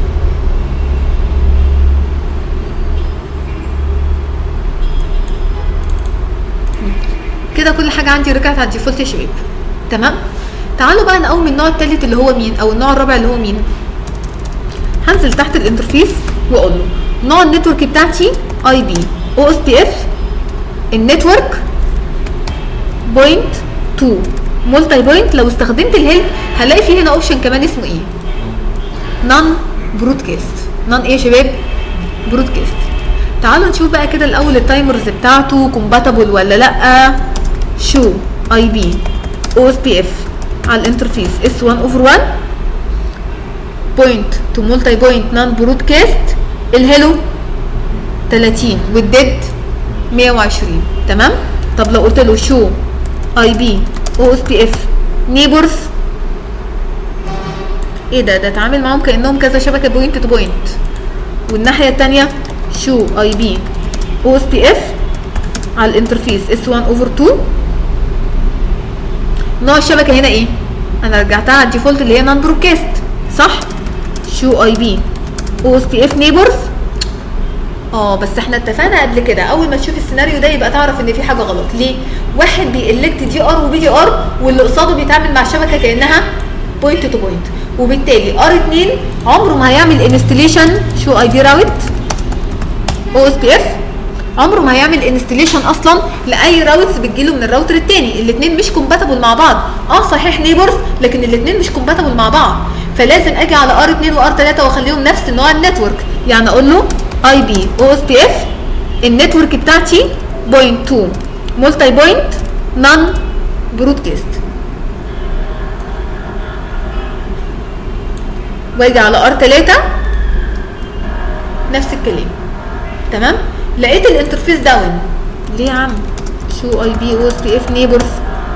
كده كل حاجه عندي رجعت على الديفولت يا شباب تمام تعالوا بقى نقوم النوع الثالث اللي هو مين او النوع الرابع اللي هو مين هنزل تحت الانترفيس واقول له نوع النتورك بتاعتي اي بي او اس بي اف النتورك بوينت 2 مولتي بوينت لو استخدمت الهيلب هلاقي فيه هنا اوبشن كمان اسمه ايه نون برودكاست نون ايه يا شباب برودكاست تعالوا نشوف بقى كده الاول التايمرز بتاعته كومباتبل ولا لا شو اي بي او اس بي اف على الانترفيس اس 1 اوفر 1 بوينت تو مولتي بوينت نون برودكاست الهيلو 30 والديد 120 تمام طب لو قلت له شو اي بي او اس بي اف نيبرز ايه ده ده اتعامل معاهم كانهم كذا شبكه بوينت تو بوينت والناحيه الثانيه شو اي بي او اس بي اف على الانترفيس اس 1 اوفر 2 نوع الشبكه هنا ايه انا رجعتها على الديفولت اللي هي نون برودكاست صح شو اي بي او اس بي اف نيبرز اه بس احنا اتفقنا قبل كده اول ما تشوف السيناريو ده يبقى تعرف ان في حاجه غلط ليه واحد بيelect دي ار وبي دي ار واللي قصاده بيتعامل مع الشبكه كانها بوينت تو بوينت وبالتالي ار 2 عمره ما هيعمل انستليشن شو اي بي راوت او اس بي اف عمره ما هيعمل انستليشن اصلا لاي راوتس بتجيله من الراوتر التاني الاثنين مش كومباتبل مع بعض اه صحيح نيبرز لكن الاثنين مش كومباتبل مع بعض فلازم اجي على ار 2 وار 3 واخليهم نفس نوع النتورك يعني اقول له اي بي او اس بي اف النتورك بتاعتي بوينت 2 مولتي بوينت نون برودكاست واجي على ار 3 نفس الكلام تمام لقيت الانترفيس داون ليه يا عم شو اي بي او اس بي اف نيبرز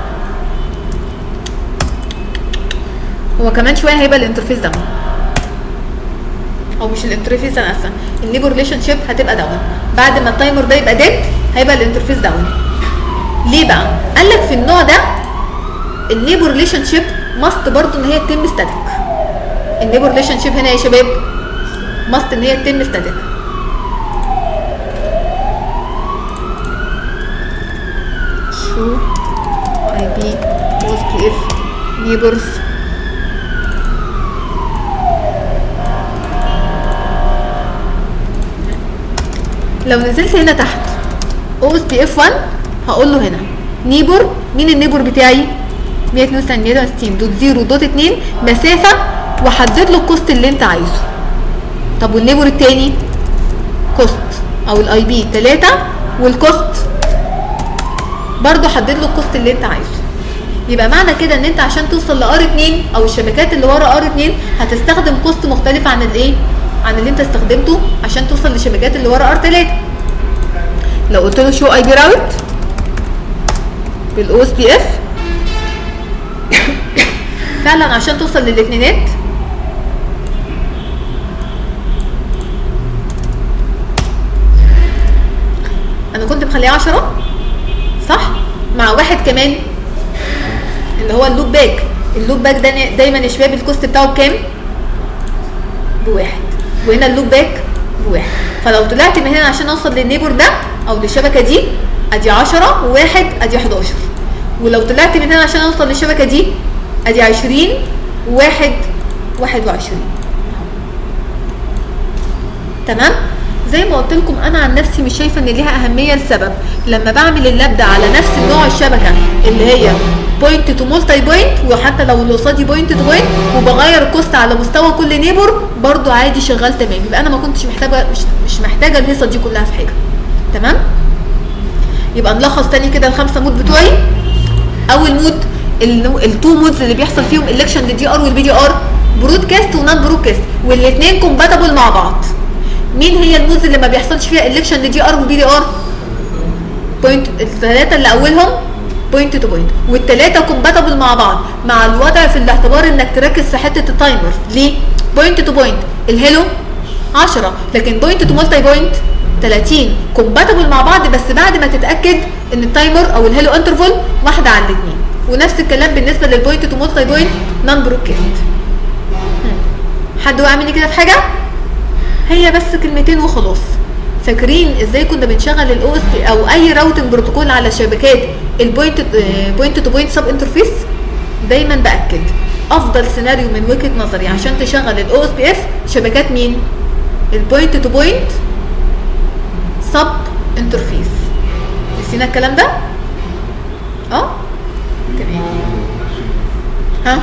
هو كمان شويه هيبقى الانترفيس داون او مش الانترفيس انا اسفه النيبر ريليشن شيب هتبقى داون بعد ما التايمر ده يبقى ديد هيبقى الانترفيس داون ليه بقى قال لك في النوع ده النيبر ريليشن شيب ماست برضو ان هي تتم ستاتيك النيبر ريليشن شيب هنا يا شباب ماست ان هي تتم ستاتيك شو اي بي او اس بي اف نيبرز لو نزلت هنا تحت او اس بي اف 1 هقول له هنا نيبر مين النيبر بتاعي 192 160 دوت 0 دوت 2 مسافه وحدد له الكوست اللي انت عايزه طب والنيبر التاني كوست او الاي بي 3 والكوست برضو حدد له الكوست اللي انت عايزه يبقى معنى كده ان انت عشان توصل لار 2 او الشبكات اللي ورا ار 2 هتستخدم كوست مختلف عن الايه عن اللي انت استخدمته عشان توصل للشبكات اللي ورا ار 3 لو قلت له شو اي بي راوت بالاو اس بي اف فعلا عشان توصل للاثنينات انا كنت مخليه 10 صح مع واحد كمان اللي هو اللوب باك اللوب باك ده دايما يا شباب الكوست بتاعه بكام بواحد وهنا اللوب باك بواحد فلو طلعت من هنا عشان اوصل للنيبر ده او للشبكه دي ادي 10 وواحد ادي 11 ولو طلعت من هنا عشان اوصل للشبكه دي ادي 20 وواحد 21 تمام زي ما قلت لكم انا عن نفسي مش شايفه ان ليها اهميه لسبب لما بعمل اللاب ده على نفس نوع الشبكه اللي هي بوينت تو مولتي بوينت وحتى لو اللي قصادي بوينت تو بوينت وبغير الكوست على مستوى كل نيبر برضو عادي شغال تمام يبقى انا ما كنتش محتاجه مش, مش محتاجه الهيصه دي كلها في حاجه تمام يبقى نلخص تاني كده الخمسه مود بتوعي اول مود التو مودز اللي بيحصل فيهم الكشن للدي ار والبي دي ار برودكاست ونون برودكاست والاثنين كومباتبل مع بعض مين هي المودز اللي ما بيحصلش فيها الكشن لدي ار وبي دي ار بوينت الثلاثه اللي اولهم بوينت تو بوينت والثلاثه كومباتبل مع بعض مع الوضع في الاعتبار انك تركز في حته التايمرز ليه بوينت تو بوينت الهيلو 10 لكن بوينت تو مالتي بوينت 30 كومباتبل مع بعض بس بعد ما تتاكد ان التايمر او الهيلو انترفال واحده عن الاثنين ونفس الكلام بالنسبه للبوينت تو مالتي بوينت نون برودكاست حد وقع مني كده في حاجه هي بس كلمتين وخلاص فاكرين ازاي كنا بنشغل الاو اس بي او اي راوتنج بروتوكول على شبكات البوينت بوينت تو بوينت سب انترفيس دايما باكد افضل سيناريو من وجهه نظري عشان تشغل الاو اس بي اف شبكات مين البوينت تو بوينت سب انترفيس نسينا الكلام ده اه تمام ها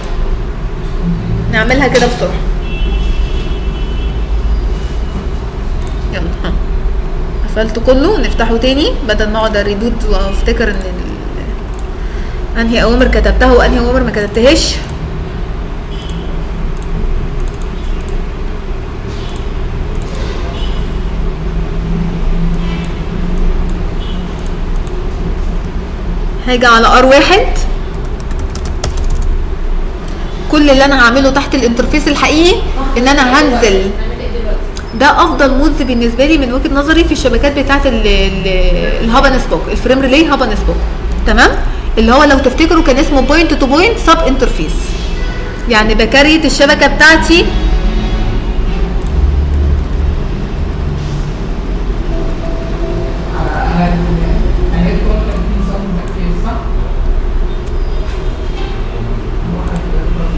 نعملها كده بسرعه يلا ها قفلت كله نفتحه تاني بدل ما اقعد اريدود وافتكر ان ال... انهي اوامر كتبتها وانهي اوامر ما كتبتهاش هاجي على ار واحد كل اللي انا هعمله تحت الانترفيس الحقيقي ان انا هنزل نعمل ايه دلوقتي؟ ده افضل مودز بالنسبه لي من وجهه نظري في الشبكات بتاعه الهابا سبوك الفريم ريلي هابا سبوك تمام اللي هو لو تفتكروا كان اسمه بوينت تو بوينت سب انترفيس يعني بكريت الشبكه بتاعتي على على ال- على الكود كان في نظام تنفيذ صح؟ واحد بالظبط.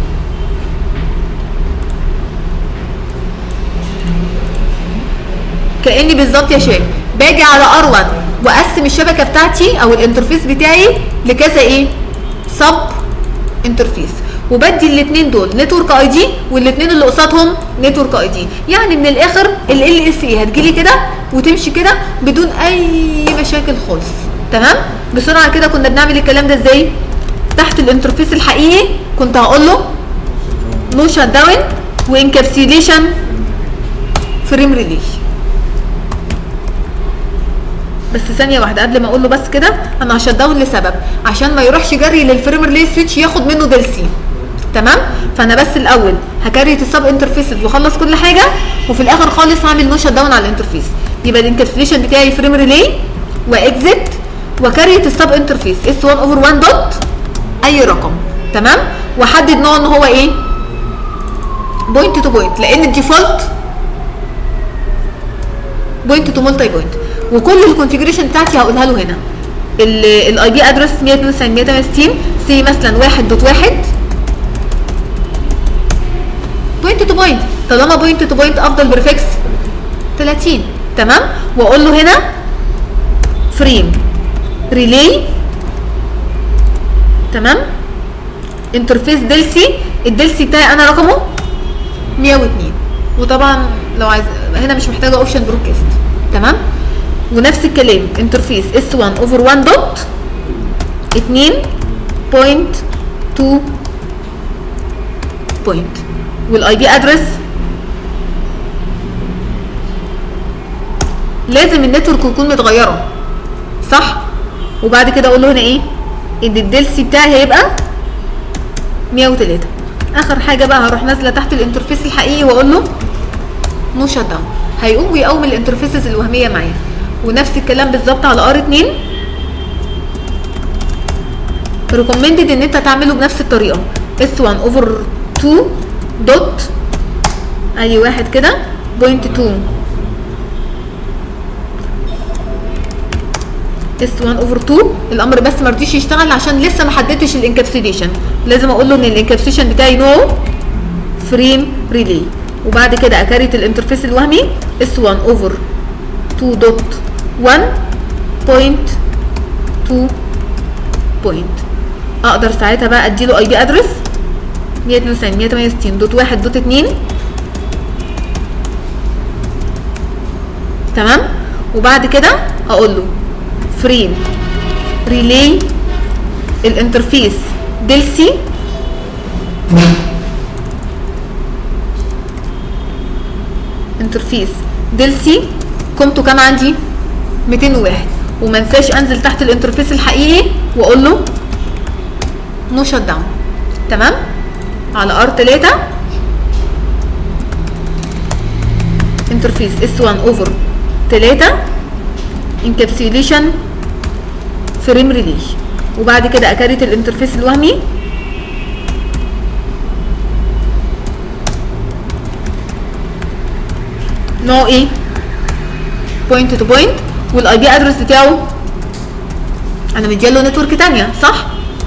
كاني بالظبط يا شباب باجي على ار1 واقسم الشبكه بتاعتي او الانترفيس بتاعي لكذا ايه سب انترفيس وبدي الاثنين دول نتورك اي دي والاثنين اللي قصادهم نتورك اي دي يعني من الاخر ال ال اس اي هتجيلي كده وتمشي كده بدون اي مشاكل خالص تمام بسرعه كده كنا بنعمل الكلام ده ازاي تحت الانترفيس الحقيقي كنت هقول له نو شات داون وانكابسيليشن فريم ريلي بس ثانيه واحده قبل ما اقول له بس كده انا هشت داون لسبب عشان ما يروحش جري للفريم ريلي سويتش ياخد منه دلسي تمام فانا بس الاول هكريت السب انترفيسز واخلص كل حاجه وفي الاخر خالص هعمل نو شت داون على الانترفيس يبقى الانكابسوليشن بتاعي فريم ريلي واكزit وكريت السب انترفيس اس 1 اوفر 1 دوت اي رقم تمام واحدد نوع ان هو ايه بوينت تو بوينت لان الديفولت بوينت تو مولتي بوينت وكل الكونفيجريشن بتاعتي هقولها له هنا الاي بي ادرس 192 168 سي مثلا 1 دوت 1 بوينت تو بوينت طالما بوينت تو بوينت افضل بريفكس 30 تمام واقول له هنا فريم ريلي تمام انترفيس دلسي الدلسي بتاعي انا رقمه 102 وطبعا لو عايز هنا مش محتاجه اوبشن برودكاست تمام ونفس الكلام انترفيس اس 1 اوفر 1 دوت 2.2 بوينت والاي بي ادرس لازم النتورك يكون متغيره صح وبعد كده اقول له هنا ايه ان الدلسي بتاعي هيبقى 103 اخر حاجه بقى هروح نازله تحت الانترفيس الحقيقي واقول له نو شت داون هيقوم ويقوم الانترفيسز الوهميه معايا ونفس الكلام بالظبط على ار 2 ريكومندد ان انت تعمله بنفس الطريقه اس 1 اوفر 2 دوت اي واحد كده بوينت 2 اس 1 اوفر 2 الامر بس ما رضيش يشتغل عشان لسه ما حددتش الانكابسوليشن لازم اقول له ان الانكابسوليشن بتاعي نوعه فريم ريلي وبعد كده اكريت الانترفيس الوهمي اس 1 اوفر 2 دوت 1 بوينت 2 بوينت اقدر ساعتها بقى اديله اي بي ادرس 192 168 دوت 1 دوت 2 تمام وبعد كده اقول له فريم ريلي الانترفيس دلسي انترفيس دلسي قيمته كام عندي 201 وما انساش انزل تحت الانترفيس الحقيقي واقول له نو شت داون تمام على ار 3 انترفيس اس 1 اوفر 3 انكابسيوليشن فريم ريلي وبعد كده اكريت الانترفيس الوهمي نوع ايه بوينت تو بوينت والاي بي ادرس بتاعه انا مديله نتورك تانية صح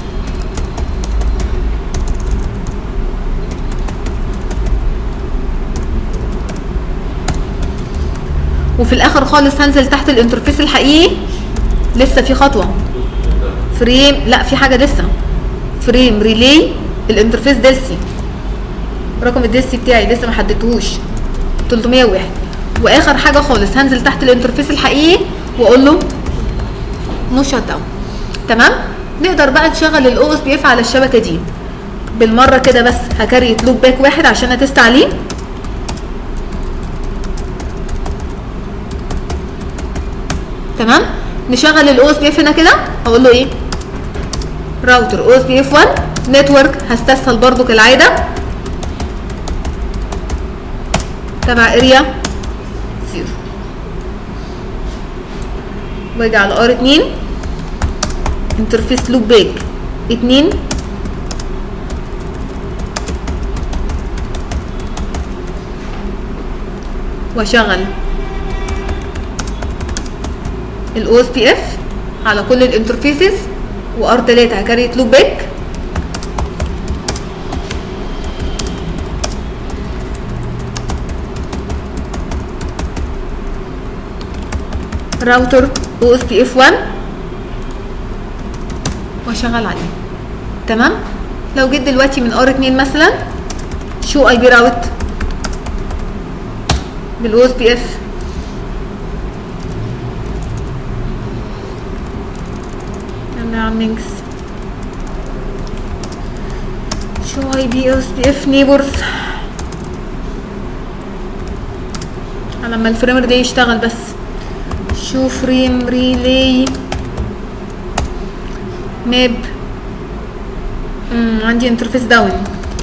وفي الاخر خالص هنزل تحت الانترفيس الحقيقي لسه في خطوه فريم لا في حاجه لسه فريم ريلي الانترفيس دلسي رقم الدلسي بتاعي لسه ما حددتهوش 301 واخر حاجه خالص هنزل تحت الانترفيس الحقيقي واقول له نو شت داون تمام نقدر بقى نشغل الاو اس بي اف على الشبكه دي بالمره كده بس هكريت لوب باك واحد عشان اتست عليه تمام نشغل الاو اس بي اف هنا كده اقول له ايه راوتر او اس بي اف 1 نتورك هستسهل برضو كالعاده تبع اريا زيرو واجي على ار 2 انترفيس لوب باك 2 واشغل الاو اس بي اف على كل الانترفيسز وار 3 هكريت لوب باك راوتر او اس بي اف 1 واشغل عليه تمام لو جيت دلوقتي من ار 2 مثلا شو اي بي راوت بالاو اس بي اف يلا يا عم مينكس شو اي بي اس بي اف نيبرز لما الفريمر ده يشتغل بس شو فريم ريلي ماب مم. عندي انترفيس داون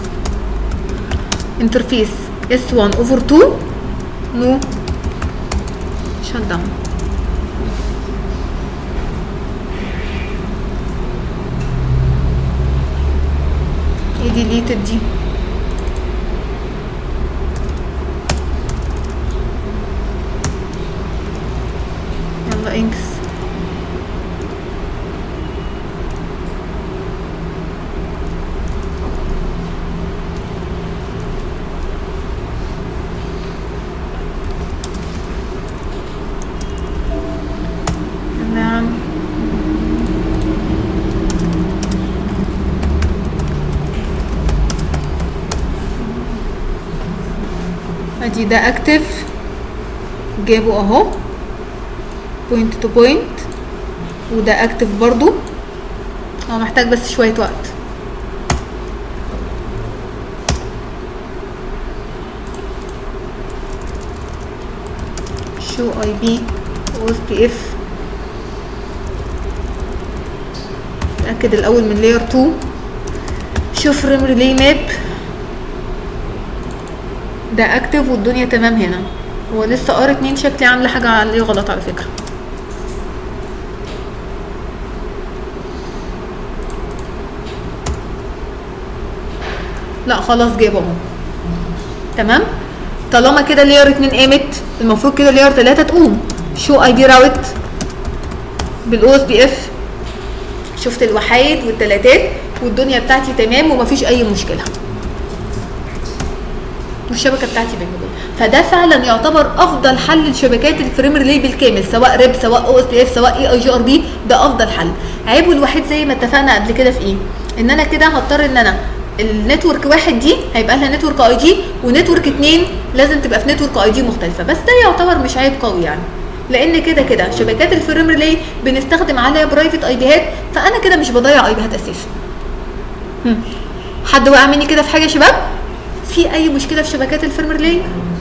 انترفيس اس 1 اوفر 2 نو شت داون ايه ديليتد دي يلا انكس يلا يا عم ادي ده اكتف جابه اهو بوينت تو بوينت وده اكتف برضو هو محتاج بس شوية وقت شو اي بي او اس بي اف اتاكد الاول من لاير 2 شوف ريم ريلي ماب ده اكتف والدنيا تمام هنا هو لسه ار 2 شكلي عامله حاجه عليه غلط على فكره لا خلاص جابه اهو تمام طالما كده لاير 2 قامت المفروض كده لاير 3 تقوم شو اي بي راوت بالاو اس بي اف شفت الوحايد والتلاتات والدنيا بتاعتي تمام ومفيش اي مشكله والشبكه بتاعتي بالموبايل فده فعلا يعتبر افضل حل لشبكات الفريم ريلي بالكامل سواء ريب سواء او اس بي اف سواء اي اي جي ار بي ده افضل حل عيبه الوحيد زي ما اتفقنا قبل كده في ايه ان انا كده هضطر ان انا النتورك واحد دي هيبقى لها نتورك اي دي ونتورك اتنين لازم تبقى في نتورك اي دي مختلفه بس ده يعتبر مش عيب قوي يعني لان كده كده شبكات الفريم ريلي بنستخدم عليها برايفت اي بيهات فانا كده مش بضيع اي بيهات اساسا هم. حد وقع مني كده في حاجه يا شباب في اي مشكله في شبكات الفريم ريلي